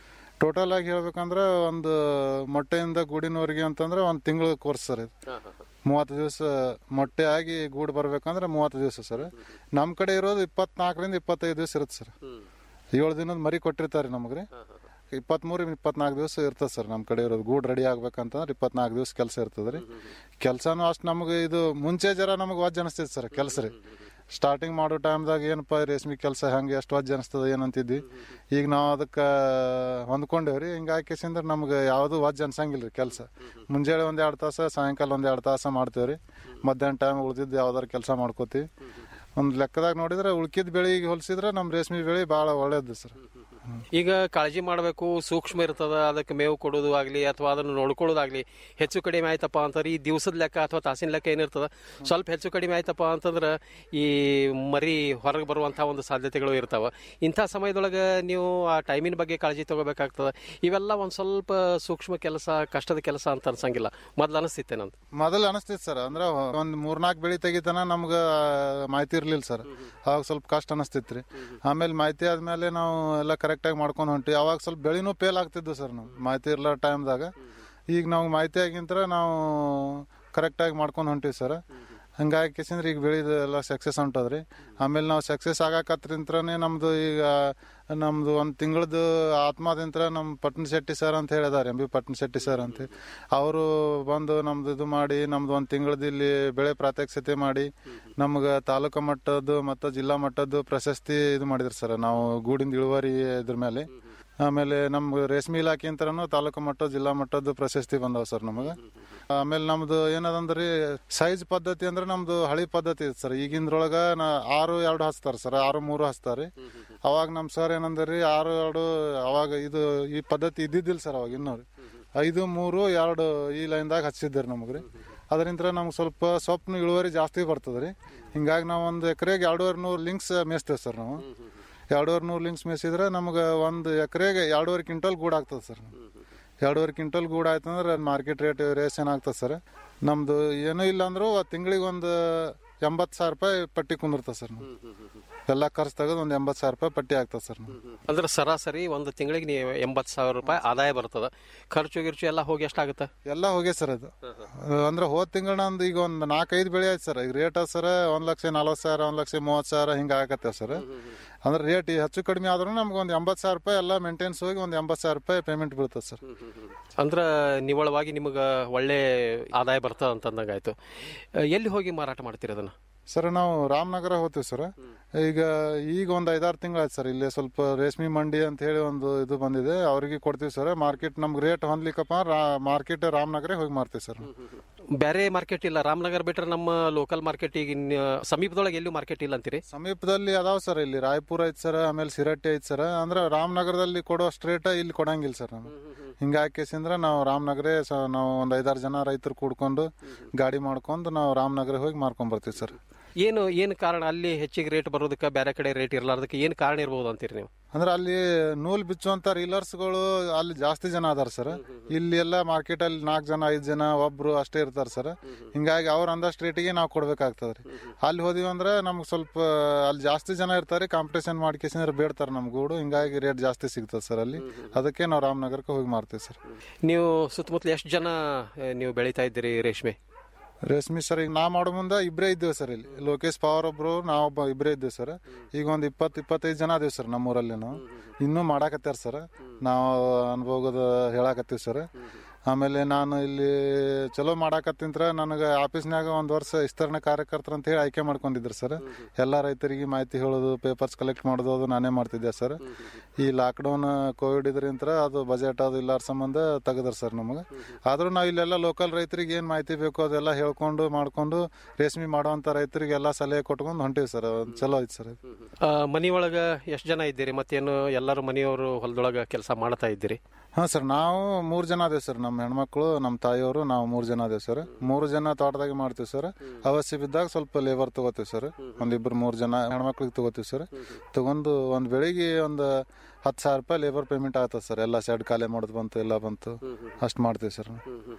ಟೋಟಲ್ ಆಗಿ ಹೇಳ್ಬೇಕಂದ್ರೆ ಒಂದು ಮೊಟ್ಟೆಯಿಂದ ಗೂಡಿನವರೆಗೆ ಅಂತಂದ್ರೆ ಒಂದು ತಿಂಗಳು ಕೋರ್ಸ್ ಸರ್ ಇದು ಮೂವತ್ತು ದಿವಸ ಮೊಟ್ಟೆ ಆಗಿ ಗೂಡು ಬರ್ಬೇಕಂದ್ರೆ ಮೂವತ್ತು ದಿವಸ ಸರ್ ನಮ್ಮ ಕಡೆ ಇರೋದು ಇಪ್ಪತ್ನಾಲ್ಕರಿಂದ ಇಪ್ಪತ್ತೈದು ದಿವಸ ಇರುತ್ತೆ ಸರ್ ಏಳು ದಿನದ ಮರಿ ಕೊಟ್ಟಿರ್ತಾರೆ ನಮಗೆ ರೀ ಇಪ್ಪತ್ಮೂರು ಇಪ್ಪತ್ನಾಲ್ಕು ದಿವಸ ಇರ್ತದೆ ಸರ್ ನಮ್ಮ ಕಡೆ ಇರೋದು ಗೂಡು ರೆಡಿ ಆಗ್ಬೇಕಂತಂದ್ರೆ ಇಪ್ಪತ್ನಾಲ್ಕು ದಿವಸ ಕೆಲಸ ಇರ್ತದೆ ರೀ ಕೆಲಸನೂ ಅಷ್ಟು ನಮಗೆ ಇದು ಮುಂಚೆ ಜರ ನಮಗೆ ವಜ್ಜ ಅನಿಸ್ತೈತೆ ಸರ್ ಕೆಲಸ ರೀ ಸ್ಟಾರ್ಟಿಂಗ್ ಮಾಡೋ ಟೈಮ್ದಾಗ ಏನಪ್ಪ ರೇಷ್ಮೆ ಕೆಲಸ ಹೆಂಗೆ ಎಷ್ಟು ವಜ್ಜ ಅನಿಸ್ತದ ಏನಂತಿದ್ವಿ ಈಗ ನಾವು ಅದಕ್ಕೆ ಹೊಂದ್ಕೊಂಡೇವ್ರಿ ಹಿಂಗಾಗಿ ಕೇಸಿಂದ್ರೆ ನಮ್ಗೆ ಯಾವುದು ವಜ್ಜ ಅನ್ಸಂಗಿಲ್ಲ ರೀ ಕೆಲಸ ಮುಂಜಾನೆ ಒಂದು ಎರಡು ತಾಸು ಸಾಯಂಕಾಲ ಒಂದು ಎರಡು ತಾಸು ಮಾಡ್ತೇವೆ ರೀ ಮಧ್ಯಾಹ್ನ ಟೈಮ್ ಉಳ್ದಿದ್ದು ಯಾವ್ದಾರು ಕೆಲಸ ಮಾಡ್ಕೋತೀವಿ ಒಂದು ಲೆಕ್ಕದಾಗ ನೋಡಿದ್ರೆ ಉಳ್ಕಿದ ಬೆಳೆಗೆ ಹೋಲಿಸಿದ್ರೆ ನಮ್ಮ ರೇಷ್ಮೆ ಬೆಳೆ ಭಾಳ ಒಳ್ಳೇದು ಸರ್ ಈಗ ಕಾಳಜಿ ಮಾಡಬೇಕು ಸೂಕ್ಷ್ಮ ಇರ್ತದ ಅದಕ್ಕೆ ಮೇವು ಕೊಡೋದು ಆಗಲಿ ಅಥವಾ ಅದನ್ನು ನೋಡ್ಕೊಳ್ಳೋದಾಗ್ಲಿ ಹೆಚ್ಚು ಕಡಿಮೆ ಆಯ್ತಪ್ಪ ಅಂತಂದ್ರೆ ಈ ದಿವಸದ ಲೆಕ್ಕ ಅಥವಾ ತಾಸಿನ ಲೆಕ್ಕ ಏನಿರ್ತದ ಸ್ವಲ್ಪ ಹೆಚ್ಚು ಕಡಿಮೆ ಆಯ್ತಪ್ಪ ಅಂತಂದ್ರೆ ಈ ಮರಿ ಹೊರಗೆ ಬರುವಂಥ ಒಂದು ಸಾಧ್ಯತೆಗಳು ಇರ್ತಾವ ಇಂಥ ಸಮಯದೊಳಗೆ ನೀವು ಆ ಟೈಮಿನ ಬಗ್ಗೆ ಕಾಳಜಿ ತಗೋಬೇಕಾಗ್ತದೆ ಇವೆಲ್ಲ ಒಂದು ಸ್ವಲ್ಪ ಸೂಕ್ಷ್ಮ ಕೆಲಸ ಕಷ್ಟದ ಕೆಲಸ ಅಂತ ಅನ್ಸಂಗಿಲ್ಲ ಮೊದ್ಲು ಅನಿಸ್ತಿತ್ತೆ ನಂದು ಮೊದಲು ಅನಿಸ್ತೈತೆ ಸರ್ ಅಂದ್ರೆ ಒಂದು ಮೂರ್ನಾಲ್ಕು ಬೆಳೆ ತೆಗಿತನ ನಮ್ಗೆ ಮಾಹಿತಿ ಇರ್ಲಿಲ್ಲ ಸರ್ ಅವಾಗ ಸ್ವಲ್ಪ ಕಷ್ಟ ಅನಿಸ್ತೈತ್ರಿ ಆಮೇಲೆ ಮಾಹಿತಿ ಆದ್ಮೇಲೆ ನಾವು ಎಲ್ಲ ಕರೆಕ್ಟಾಗಿ ಮಾಡ್ಕೊಂಡು ಹೊಂಟಿ ಅವಾಗ ಸ್ವಲ್ಪ ಬೆಳೆನೂ ಫೇಲ್ ಆಗ್ತಿದ್ವು ಸರ್ ನಾವು ಮಾಹಿತಿ ಇರ್ಲ ಟೈಮ್ದಾಗ ಈಗ ನಾವು ಮಾಹಿತಿ ಆಗಿಂತ್ರ ನಾವು ಕರೆಕ್ಟಾಗಿ ಮಾಡ್ಕೊಂಡು ಹೊಂಟಿವಿ ಸರ್ ಹಂಗಾಗಿ ಕೇಸಿಂದ್ರೆ ಈಗ ಬೆಳೆದು ಎಲ್ಲ ಸಕ್ಸಸ್ ಹೊಂಟದ್ರಿ ಆಮೇಲೆ ನಾವು ಸಕ್ಸಸ್ ಆಗಾಕತ್ರಿಂತ್ರನೇ ನಮ್ದು ಈಗ ನಮ್ದು ಒಂದು ತಿಂಗಳದ್ದು ಆತ್ಮದಿಂತ್ರ ನಮ್ಮ ಪಟ್ನ ಶೆಟ್ಟಿ ಸರ್ ಅಂತ ಹೇಳಿದಾರೆ M B Patna Shetty sir ಅಂತ ಅವರು ಬಂದು ನಮ್ದು ಇದು ಮಾಡಿ ನಮ್ದು ಒಂದು ತಿಂಗಳದ್ದು ಇಲ್ಲಿ ಬೆಳೆ ಪ್ರಾತ್ಯಕ್ಷತೆ ಮಾಡಿ ನಮ್ಗೆ ತಾಲೂಕು ಮಟ್ಟದ್ದು ಮತ್ತು ಜಿಲ್ಲಾ ಮಟ್ಟದ್ದು ಪ್ರಶಸ್ತಿ ಇದು ಮಾಡಿದ್ರು ಸರ್ ನಾವು ಗೂಡಿಂದ ಇಳುವರಿ ಇದ್ರ ಮೇಲೆ ಆಮೇಲೆ ನಮ್ಮ ರೇಷ್ಮೆ ಇಲಾಖೆ ಅಂತನೂ ತಾಲೂಕು ಮಟ್ಟ ಜಿಲ್ಲಾ ಮಟ್ಟದ ಪ್ರಶಸ್ತಿ ಬಂದವ ಸರ್ ನಮಗೆ ಆಮೇಲೆ ನಮ್ದು ಏನದಂದ್ರಿ ಸೈಜ್ ಪದ್ಧತಿ ಅಂದ್ರೆ ನಮ್ದು ಹಳಿ ಪದ್ಧತಿ ಇತ್ತು ಸರ್ ಈಗಿಂದ್ರೊಳಗ ನಾ ಆರು ಎರಡು ಹಚ್ತಾರ ಸರ್ ಆರು ಮೂರು ಹಚ್ತಾರಿ ಅವಾಗ ನಮ್ಮ ಸರ್ ಏನಂದ್ರಿ ಆರು ಎರಡು ಅವಾಗ ಇದು ಈ ಪದ್ಧತಿ ಇದ್ದಿದ್ದಿಲ್ಲ ಸರ್ ಅವಾಗ ಇನ್ನೂ ರೀ ಐದು ಮೂರು ಎರಡು ಈ ಲೈನ್ದಾಗ ಹಚ್ಚಿದ್ದಾರೆ ನಮಗೆ ರೀ ಅದರಿಂದ ನಮ್ಗೆ ಸ್ವಲ್ಪ ಸೊಪ್ಪು ಇಳುವರಿ ಜಾಸ್ತಿ ಬರ್ತದೆ ರೀ ಹಿಂಗಾಗಿ ನಾವು ಒಂದು ಎಕರೆಗೆ ಎರಡೂವರೆ ನೂರು ಲಿಂಕ್ಸ್ ಮೇಯ್ಸ್ತೇವೆ ಸರ್ ನಾವು ಎರಡೂವರೆ ನೂರು ಲಿಂಕ್ಸ್ ಮೇಯಿಸಿದ್ರೆ ನಮ್ಗೆ ಒಂದು ಎಕರೆಗೆ ಎರಡೂವರೆ ಕ್ವಿಂಟಲ್ ಗೂಡು ಆಗ್ತದೆ ಸರ್ ಎರಡೂವರೆ ಕ್ವಿಂಟಲ್ ಗೂಡು ಆಯ್ತು ಅಂದ್ರೆ ಮಾರ್ಕೆಟ್ ರೇಟ್ ರೇಸ್ ಏನಾಗ್ತದೆ ಸರ್ ನಮ್ದು ಏನೂ ಇಲ್ಲ ಅಂದ್ರೂ ತಿಂಗಳಿಗೆ ಒಂದು ಎಂಬತ್ತು ಸಾವಿರ ರೂಪಾಯಿ ಪಟ್ಟಿ ಕುಂದಿರ್ತದೆ ಸರ್ ನಾವು ಎಲ್ಲ ಖರ್ಚು ತೆಗೆದು ಒಂದು ಎಂಬತ್ತು ಸಾವಿರ ರೂಪಾಯಿ ಪಟ್ಟಿ ಆಗ್ತದೆ ಸರ್ ಅಂದ್ರೆ ಸರಾಸರಿ ಒಂದು ತಿಂಗಳಿಗೆ ನೀವು ಎಂಬತ್ತು ಸಾವಿರ ರೂಪಾಯಿ ಆದಾಯ ಬರ್ತದ ಖರ್ಚು ಗಿರ್ಚು ಎಲ್ಲ ಹೋಗಿ ಎಷ್ಟಾಗುತ್ತೆ ಎಲ್ಲ ಹೋಗಿ ಸರ್ ಅದು ಅಂದ್ರೆ ಹೋದ ತಿಂಗಳ ಒಂದು ಈಗ ಒಂದು ನಾಲ್ಕೈದು ಬೆಳೆ ಆಯ್ತು ಸರ್ ಈಗ ರೇಟ್ ಸರ್ ಒಂದ್ ಲಕ್ಷ ನಲ್ವತ್ತು ಸಾವಿರ ಒಂದ್ ಲಕ್ಷ ಮೂವತ್ತು ಸಾವಿರ ಹಿಂಗೆ ಆಗತ್ತೆ ಸರ್ ಅಂದ್ರೆ ರೇಟ್ ಹೆಚ್ಚು ಕಡಿಮೆ ಆದ್ರೂ ನಮ್ಗೆ ಒಂದು ಎಂಬತ್ತು ಸಾವಿರ ರೂಪಾಯಿ ಎಲ್ಲ ಮೇಂಟೆನ್ಸ್ ಹೋಗಿ ಒಂದು ಎಂಬತ್ತು ಸಾವಿರ ರೂಪಾಯಿ ಪೇಮೆಂಟ್ ಬೀಳ್ತದೆ ಸರ್ ಅಂದ್ರೆ ನಿವ್ವಳವಾಗಿ ನಿಮಗೆ ಒಳ್ಳೆ ಆದಾಯ ಬರ್ತದ ಅಂತಂದಂಗಾಯ್ತು ಎಲ್ಲಿ ಹೋಗಿ ಮಾರಾಟ ಮಾಡ್ತೀರಿ ಅದನ್ನ ಸರ್ ನಾವು ರಾಮನಗರ ಹೋಗ್ತೀವಿ ಸರ್ ಈಗ ಈಗ ಒಂದು ಐದಾರು ತಿಂಗಳಾಯ್ತು ಸರ್ ಇಲ್ಲಿ ಸ್ವಲ್ಪ ರೇಷ್ಮೆ ಮಂಡಿ ಅಂತ ಹೇಳಿ ಒಂದು ಇದು ಬಂದಿದೆ ಅವ್ರಿಗೆ ಕೊಡ್ತೀವಿ ಸರ್ ಮಾರ್ಕೆಟ್ ನಮ್ಗೆ ರೇಟ್ ಹೊಂದ್ಲಿಕ್ಕಪ್ಪ ಮಾರ್ಕೆಟ್ ರಾಮನಗರ ಹೋಗಿ ಮಾರ್ತೀವಿ ಸರ್ ಬೇರೆ ಮಾರ್ಕೆಟ್ ಇಲ್ಲ ರಾಮನಗರ ಬಿಟ್ರೆ ನಮ್ಮ ಲೋಕಲ್ ಮಾರ್ಕೆಟ್ ಈಗ ಇನ್ ಸಮೀಪದೊಳಗೆ ಎಲ್ಲೂ ಮಾರ್ಕೆಟ್ ಇಲ್ಲ ಅಂತೀರಿ ಸಮೀಪದಲ್ಲಿ ಅದಾವ ಸರ್ ಇಲ್ಲಿ ರಾಯಪುರ ಐತಿ ಸರ್ ಆಮೇಲೆ ಸಿರಟ್ಟಿ ಐತಿ ಸರ್ ಅಂದ್ರೆ ರಾಮನಗರದಲ್ಲಿ ಕೊಡೋ ಸ್ಟ್ರೇಟ್ ಇಲ್ಲಿ ಕೊಡಂಗಿಲ್ಲ ಸರ್ ನಾವು ಹಿಂಗಾಕಿಸಿಂದ್ರೆ ನಾವು ರಾಮನಗರ ನಾವು ಒಂದು ಐದಾರು ಜನ ರೈತರು ಕೂಡ್ಕೊಂಡು ಗಾಡಿ ಮಾಡ್ಕೊಂಡು ನಾವು ರಾಮನಗರ ಹೋಗಿ ಮಾರ್ಕೊಂಡ್ ಬರ್ತೀವಿ ಸರ್ ಏನು ಏನು ಕಾರಣ ಅಲ್ಲಿ ಹೆಚ್ಚಿಗೆ ರೇಟ್ ಬರೋದಕ್ಕೆ ಬೇರೆ ಕಡೆ ರೇಟ್ ಇರಲಾರ್ದಕ್ಕೆ ಏನು ಕಾರಣ ಇರ್ಬೋದು ಅಂತೀರಿ ನೀವು ಅಂದ್ರೆ ಅಲ್ಲಿ ನೂಲ್ ಬಿಚ್ಚುವಂತ ರೀಲರ್ಸ್ಗಳು ಅಲ್ಲಿ ಜಾಸ್ತಿ ಜನ ಅದಾರ ಸರ್ ಇಲ್ಲಿ ಎಲ್ಲ ಮಾರ್ಕೆಟ್ ಅಲ್ಲಿ ನಾಲ್ಕು ಜನ ಐದು ಜನ ಒಬ್ರು ಅಷ್ಟೇ ಇರ್ತಾರ ಸರ್ ಹಿಂಗಾಗಿ ಅವ್ರ ಅಂದಷ್ಟು ರೇಟಿಗೆ ನಾವು ಕೊಡ್ಬೇಕಾಗ್ತದೆ ರೀ ಅಲ್ಲಿ ಹೋದಿವಿ ಅಂದ್ರೆ ನಮ್ಗೆ ಸ್ವಲ್ಪ ಅಲ್ಲಿ ಜಾಸ್ತಿ ಜನ ಇರ್ತಾರೆ ಕಾಂಪಿಟೇಷನ್ ಮಾಡ್ಕೇಸಿದ್ರೆ ಬೇಡ್ತಾರೆ ನಮ್ ಗೂಡು ಹಿಂಗಾಗಿ ರೇಟ್ ಜಾಸ್ತಿ ಸಿಗ್ತದೆ ಸರ್ ಅಲ್ಲಿ ಅದಕ್ಕೆ ನಾವು ರಾಮನಗರಕ್ಕೆ ಹೋಗಿ ಮಾರ್ತೀವಿ ಸರ್ ನೀವು ಸುತ್ತಮುತ್ತಲು ಎಷ್ಟು ಜನ ಆ, ನೀವು ಬೆಳೀತಾ ಇದ್ದೀರಿ ರೇಷ್ಮೆ ರೇಷ್ಮೆ ಸರ್ ಈಗ ನಾ ಮಾಡೋ ಮುಂದೆ ಇಬ್ಬರೇ ಇದ್ದೇವೆ ಸರ್ ಇಲ್ಲಿ ಲೋಕೇಶ್ ಪವರ್ ಒಬ್ರು ನಾವೊಬ್ಬ ಇಬ್ಬರೇ ಇದ್ದೇವೆ ಸರ್ ಈಗ ಒಂದು ಇಪ್ಪತ್ತು ಇಪ್ಪತ್ತೈದು ಜನ ಅದೇವಿ ಸರ್ ನಮ್ಮೂರಲ್ಲಿ ನಾವು ಇನ್ನೂ ಮಾಡಾಕತ್ಯಾರ ಸರ್ ನಾವು ಅನುಭವದ ಹೇಳಾಕತ್ತೀವಿ ಸರ್ ಆಮೇಲೆ ನಾನು ಇಲ್ಲಿ ಚಲೋ ಮಾಡಾಕತ್ತಿಂತ್ರ ನನಗೆ ಆಫೀಸ್ನಾಗ ಒಂದು ವರ್ಷ ವಿಸ್ತರಣೆ ಕಾರ್ಯಕರ್ತರ ಅಂತ ಹೇಳಿ ಆಯ್ಕೆ ಮಾಡ್ಕೊಂಡಿದ್ರು ಸರ್ ಎಲ್ಲ ರೈತರಿಗೆ ಮಾಹಿತಿ ಹೇಳೋದು ಪೇಪರ್ಸ್ ಕಲೆಕ್ಟ್ ಮಾಡೋದು ಅದು ನಾನೇ ಮಾಡ್ತಿದ್ದೆ ಸರ್ ಈ ಲಾಕ್ಡೌನ್ ಕೋವಿಡ್ ಇದ್ರಿಂತ ಅದು ಬಜೆಟ್ ಅದು ಇಲ್ಲಾರ ಸಂಬಂಧ ತೆಗೆದ್ರು ಸರ್ ನಮಗೆ ಆದ್ರೂ ನಾವು ಇಲ್ಲೆಲ್ಲ ಲೋಕಲ್ ರೈತರಿಗೆ ಏನು ಮಾಹಿತಿ ಬೇಕು ಅದೆಲ್ಲ ಹೇಳ್ಕೊಂಡು ಮಾಡ್ಕೊಂಡು ರೇಷ್ಮೆ ಮಾಡುವಂತ ರೈತರಿಗೆ ಎಲ್ಲ ಸಲಹೆ ಕೊಟ್ಕೊಂಡು ಹೊಂಟಿವಿ ಸರ್ ಚಲೋ ಐತೆ ಸರ್ ಆ, ಮನೆಯೊಳಗೆ ಎಷ್ಟು ಜನ ಇದ್ದೀರಿ ಮತ್ತೇನು ಎಲ್ಲರೂ ಮನೆಯವರು ಹೊಲದೊಳಗೆ ಕೆಲಸ ಮಾಡ್ತಾ ಇದ್ದೀರಿ ಹಾ ಸರ್ ನಾವು ಮೂರು ಜನ ಅದೇವ್ ಸರ್ ನಮ್ಮ ಹೆಣ್ಮಕ್ಳು ನಮ್ಮ ತಾಯಿಯವರು ನಾವು ಮೂರು ಜನ ಅದೇವ್ ಸರ್ ಮೂರು ಜನ ತೋಟದಾಗ ಮಾಡ್ತೀವಿ ಸರ್ ಅವಶ್ಯ ಬಿದ್ದಾಗ ಸ್ವಲ್ಪ ಲೇಬರ್ ತಗೋತೀವಿ ಸರ್ ಒಂದಿಬ್ರು ಮೂರು ಜನ ಹೆಣ್ಮಕ್ಳಿಗೆ ತಗೋತೀವಿ ಸರ್ ತಗೊಂಡು ಒಂದು ಬೆಳಿಗ್ಗೆ ಒಂದು ಹತ್ತು ಸಾವಿರ ರೂಪಾಯಿ ಲೇಬರ್ ಪೇಮೆಂಟ್ ಆಗ್ತದೆ ಸರ್ ಎಲ್ಲ ಶೆಡ್ ಖಾಲಿ ಮಾಡೋದು ಬಂತು ಎಲ್ಲ ಬಂತು ಅಷ್ಟು ಮಾಡ್ತೀವಿ ಸರ್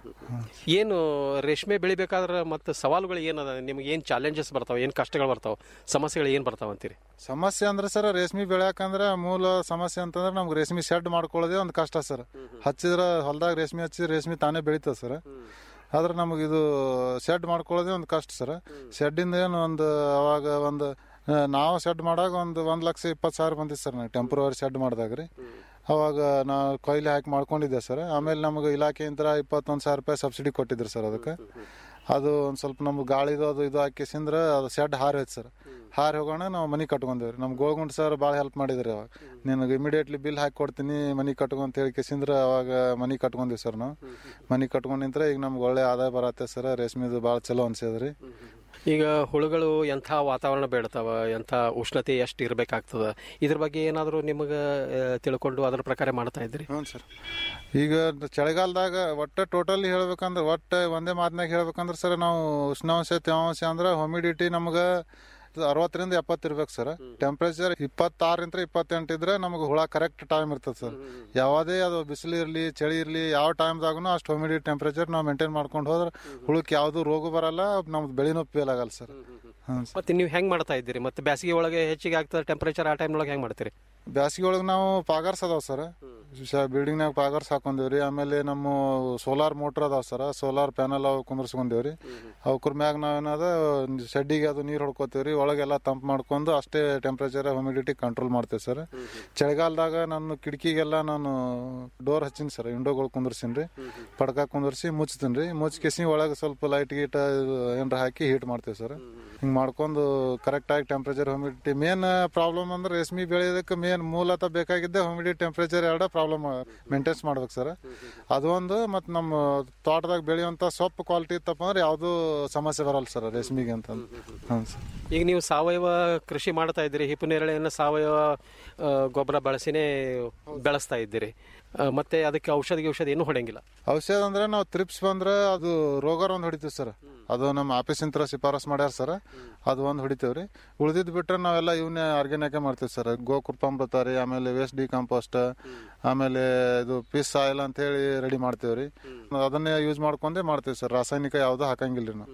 ಏನು ರೇಷ್ಮೆ ಬೆಳಿಬೇಕಾದ್ರೆ ಮತ್ತೆ ಸವಾಲುಗಳು ಏನದ ನಿಮ್ಗೆ ಏನು ಚಾಲೆಂಜಸ್ ಬರ್ತಾವೆ ಏನು ಕಷ್ಟಗಳು ಬರ್ತಾವೆ ಸಮಸ್ಯೆಗಳು ಏನು ಬರ್ತಾವ ಅಂತೀರಿ ಸಮಸ್ಯೆ ಅಂದ್ರೆ ಸರ್ ರೇಷ್ಮೆ ಬೆಳ್ಯಾಕಂದ್ರೆ ಮೂಲ ಸಮಸ್ಯೆ ಅಂತಂದ್ರೆ ನಮ್ಗೆ ರೇಷ್ಮೆ ಶೆಡ್ ಮಾಡ್ಕೊಳ್ಳೋದೇ ಒಂದು ಕಷ್ಟ ಸರ್ ಹಚ್ಚಿದ್ರ ಹೊಲದಾಗ ರೇಷ್ಮೆ ಹಚ್ಚಿದ್ರೆ ರೇಷ್ಮೆ ತಾನೇ ಬೆಳೀತದೆ ಸರ್ ಆದ್ರೆ ನಮಗೆ ಇದು ಶೆಡ್ ಮಾಡ್ಕೊಳ್ಳೋದೇ ಒಂದು ಕಷ್ಟ ಸರ್ ಶೆಡ್ಡಿಂದ ಏನು ಒಂದು ಅವಾಗ ಒಂದು ಆ, ನಾವು ಶೆಡ್ ಮಾಡಾಗ ಒಂದು ಒಂದು ಲಕ್ಷ ಇಪ್ಪತ್ತು ಸಾವಿರ ಬಂದಿತ್ತು ಸರ್ ನಾವು ಟೆಂಪ್ರವರಿ ಶೆಡ್ ಮಾಡಿದಾಗ ರೀ ಅವಾಗ ನಾವು ಕೊಯ್ಲಿ ಹಾಕಿ ಮಾಡ್ಕೊಂಡಿದ್ದೆ ಸರ್ ಆಮೇಲೆ ನಮಗೆ ಇಲಾಖೆಯಿಂದ ಇಪ್ಪತ್ತೊಂದು ಸಾವಿರ ರೂಪಾಯಿ ಸಬ್ಸಿಡಿ ಕೊಟ್ಟಿದ್ರು ಸರ್ ಅದಕ್ಕೆ ಅದು ಒಂದು ಸ್ವಲ್ಪ ನಮ್ಗೆ ಗಾಳಿದು ಅದು ಇದು ಹಾಕಿಸಿಂದ್ರೆ ಅದು ಶೆಡ್ ಹಾರಿ ಹೋಯ್ತು ಸರ್ ಹಾರಿ ಹೋಗೋಣ ನಾವು ಮನೆ ಕಟ್ಕೊಂಡೇವ್ರಿ ನಮ್ಮ ಗೋಳ್ಗುಂಡ್ ಸರ್ ಭಾಳ ಹೆಲ್ಪ್ ಮಾಡಿದ್ರಿ ಅವಾಗ ನಿನಗೆ ಇಮಿಡಿಯೇಟ್ಲಿ ಬಿಲ್ ಹಾಕಿ ಕೊಡ್ತೀನಿ ಮನೆ ಕಟ್ಕೊಂತ ಹೇಳಿ ಕೇಸಿಂದ್ರೆ ಅವಾಗ ಮನೆ ಕಟ್ಕೊಂಡ್ವಿ ಸರ್ ನಾವು ಮನೆ ಕಟ್ಕೊಂಡ್ ನಿಂತ್ರೆ ಈಗ ನಮ್ಗೆ ಒಳ್ಳೆ ಆದಾಯ ಬರತ್ತೆ ಸರ್ ರೇಷ್ಮೆದು ಭಾಳ ಚಲೋ ಅನ್ಸದ್ರಿ ಈಗ ಹುಳುಗಳು ಎಂಥ ವಾತಾವರಣ ಬೇಡ್ತಾವ ಎಂಥ ಉಷ್ಣತೆ ಎಷ್ಟು ಇರಬೇಕಾಗ್ತದ ಇದ್ರ ಬಗ್ಗೆ ಏನಾದರೂ ನಿಮಗೆ ತಿಳ್ಕೊಂಡು ಅದರ ಪ್ರಕಾರ ಮಾಡ್ತಾ ಇದ್ರಿ ಹ್ಞೂ ಸರ್ ಈಗ ಚಳಿಗಾಲದಾಗ ಒಟ್ಟು ಟೋಟಲಿ ಹೇಳ್ಬೇಕಂದ್ರೆ ಒಟ್ಟು ಒಂದೇ ಮಾತಿನಾಗ ಹೇಳ್ಬೇಕಂದ್ರೆ ಸರ್ ನಾವು ಉಷ್ಣಾಂಶ ತೇವಾಂಶ ಅಂದ್ರೆ ಹ್ಯೂಮಿಡಿಟಿ ನಮ್ಗೆ ಅರವತ್ತರಿಂದ ಎಪ್ಪತ್ತು ಇರ್ಬೇಕು ಸರ್ ಟೆಂಪ್ರೇಚರ್ ಇಪ್ಪತ್ತಾರರಿಂದ ಇಪ್ಪತ್ತೆಂಟು ಇದ್ರೆ ನಮಗೆ ಹುಳ ಕರೆಕ್ಟ್ ಟೈಮ್ ಇರ್ತದೆ ಸರ್ ಯಾವುದೇ ಅದು ಬಿಸಿಲು ಇರಲಿ ಚಳಿ ಇರಲಿ ಯಾವ ಟೈಮ್ದಾಗೂ ಅಷ್ಟು ಹ್ಯೂಮಿಡಿಟಿ ಟೆಂಪ್ರೇಚರ್ ನಾವು ಮೇಂಟೈನ್ ಮಾಡ್ಕೊಂಡು ಹೋದ್ರೆ ಹುಳಕ್ಕೆ ಯಾವುದು ರೋಗ ಬರಲ್ಲ ನಮ್ದು ಬೆಳೆನೂ ಫೇಲ್ ಆಗಲ್ಲ ಸರ್ ಹ್ಞೂ ಮತ್ತೆ ನೀವು ಹೆಂಗ್ ಮಾಡ್ತಾ ಇದ್ದೀರಿ ಮತ್ತೆ ಬೇಸಿಗೆ ಒಳಗೆ ಹೆಚ್ಚಿಗೆ ಆಗ್ತದೆ ಟೆಂಪರೇಚರ್ ಆ ಟೈಮ್ ಒಳಗೆ ಹೆಂಗ್ ಮಾಡ್ತೀರಿ ಬ್ಯಾಸಿಗೆ ಒಳಗೆ ನಾವು ಪಾಗಾರ್ಸ್ ಅದಾವ ಸರ್ ಬಿಲ್ಡಿಂಗ್ನಾಗ ಪಾಗರ್ಸ್ ಹಾಕೊಂಡೇವ್ರಿ ಆಮೇಲೆ ನಮ್ಮ ಸೋಲಾರ್ ಮೋಟ್ರ್ ಅದಾವ ಸರ್ ಸೋಲಾರ್ ಪ್ಯಾನಲ್ ಅವು ಕುಂದ್ರಸ್ಕೊಂಡೇವ್ರಿ ಅವಕ್ರ ಮ್ಯಾಗ ನಾವೇನದ ಶೆಡ್ಡಿಗೆ ಅದು ನೀರು ಹೊಡ್ಕೋತೀವ್ರಿ ಒಳಗೆಲ್ಲ ತಂಪ್ ಮಾಡ್ಕೊಂಡು ಅಷ್ಟೇ ಟೆಂಪ್ರೇಚರ್ ಹ್ಯೂಮಿಡಿಟಿ ಕಂಟ್ರೋಲ್ ಮಾಡ್ತೇವೆ ಸರ್ ಚಳಿಗಾಲದಾಗ ನಾನು ಕಿಟಕಿಗೆಲ್ಲ ನಾನು ಡೋರ್ ಹಚ್ಚಿನಿ ಸರ್ ವಿಂಡೋಗಳು ಕುಂದ್ರಸಿನಿ ರೀ ಪಡ್ಕ ಕುಂದ್ರಿಸಿ ಮುಚ್ತೀನಿ ರೀ ಮುಚ್ಚಿಸಿ ಒಳಗೆ ಸ್ವಲ್ಪ ಲೈಟ್ ಗೀಟ್ ಏನಾರ ಹಾಕಿ ಹೀಟ್ ಮಾಡ್ತೇವೆ ಸರ್ ಹಿಂಗೆ ಮಾಡ್ಕೊಂಡು ಕರೆಕ್ಟಾಗಿ ಟೆಂಪ್ರೇಚರ್ ಹ್ಯೂಮಿಡಿಟಿ ಮೇನ್ ಪ್ರಾಬ್ಲಮ್ ಅಂದ್ರೆ ರೇಷ್ಮೆ ಬೆಳೆಯೋದಕ್ಕೆ ಮೇನ್ ಮೂಲತಃ ಬೇಕಾಗಿದ್ದೆ ಹ್ಯೂಮಿಡಿಟಿ ಟೆಂಪ್ರೇಚರ್ ಎರಡು ಪ್ರಾಬ್ಲಮ್ ಮೇಂಟೈನ್ಸ್ ಮಾಡ್ಬೇಕು ಸರ್ ಅದು ಒಂದು ಮತ್ತು ನಮ್ಮ ತೋಟದಾಗ ಬೆಳೆಯುವಂಥ ಸೊಪ್ಪು ಕ್ವಾಲಿಟಿ ಇತ್ತಪ್ಪ ಅಂದ್ರೆ ಯಾವುದೂ ಸಮಸ್ಯೆ ಬರಲ್ಲ ಸರ್ ರೇಷ್ಮೆಗೆ ಅಂತ ಹಾಂ ಸರ್ ಈಗ ನೀವು ಸಾವಯವ ಕೃಷಿ ಮಾಡ್ತಾ ಇದ್ದೀರಿ ಹಿಪ್ಪು ನೇರಳೆಯನ್ನು ಸಾವಯವ ಆ, ಗೊಬ್ಬರ ಬಳಸಿನೇ ಬೆಳೆಸ್ತಾ ಇದ್ದೀರಿ ಆ, ಮತ್ತೆ ಅದಕ್ಕೆ ಔಷಧಿ ಔಷಧಿ ಏನು ಹೊಡೆಯಂಗಿಲ್ಲ ಔಷಧ ಅಂದ್ರೆ ನಾವು ತ್ರಿಪ್ಸ್ ಬಂದ್ರೆ ಅದು ರೋಗರ್ ಒಂದು ಹೊಡಿತೀವಿ ಸರ್ ಅದು ನಮ್ಮ ಆಫೀಸಿಂತ್ರ ಶಿಫಾರಸ್ ಮಾಡ್ಯಾರ ಸರ್ ಅದು ಒಂದು ಹೊಡಿತೇವ್ರಿ ಉಳಿದಿದ್ದು ಬಿಟ್ರೆ ನಾವೆಲ್ಲ ಇವನ್ನೇ ಆರ್ಗ್ಯಾನಿಕ್ ಮಾಡ್ತೀವಿ ಸರ್ ಗೋಕೃಪಾಮೃತ ರೀ ಆಮೇಲೆ ವೇಸ್ಟ್ ಡಿಕಾಂಪೋಸ್ಟ್ ಆಮೇಲೆ ಇದು ಪೀಸ್ ಆಯಿಲ್ ಅಂತ ಹೇಳಿ ರೆಡಿ ಮಾಡ್ತೇವ್ರಿ ಅದನ್ನೇ ಯೂಸ್ ಮಾಡ್ಕೊಂಡೇ ಮಾಡ್ತೀವಿ ಸರ್ ರಾಸಾಯನಿಕ ಯಾವುದು ಹಾಕಂಗಿಲ್ಲ ರೀ ನಾವು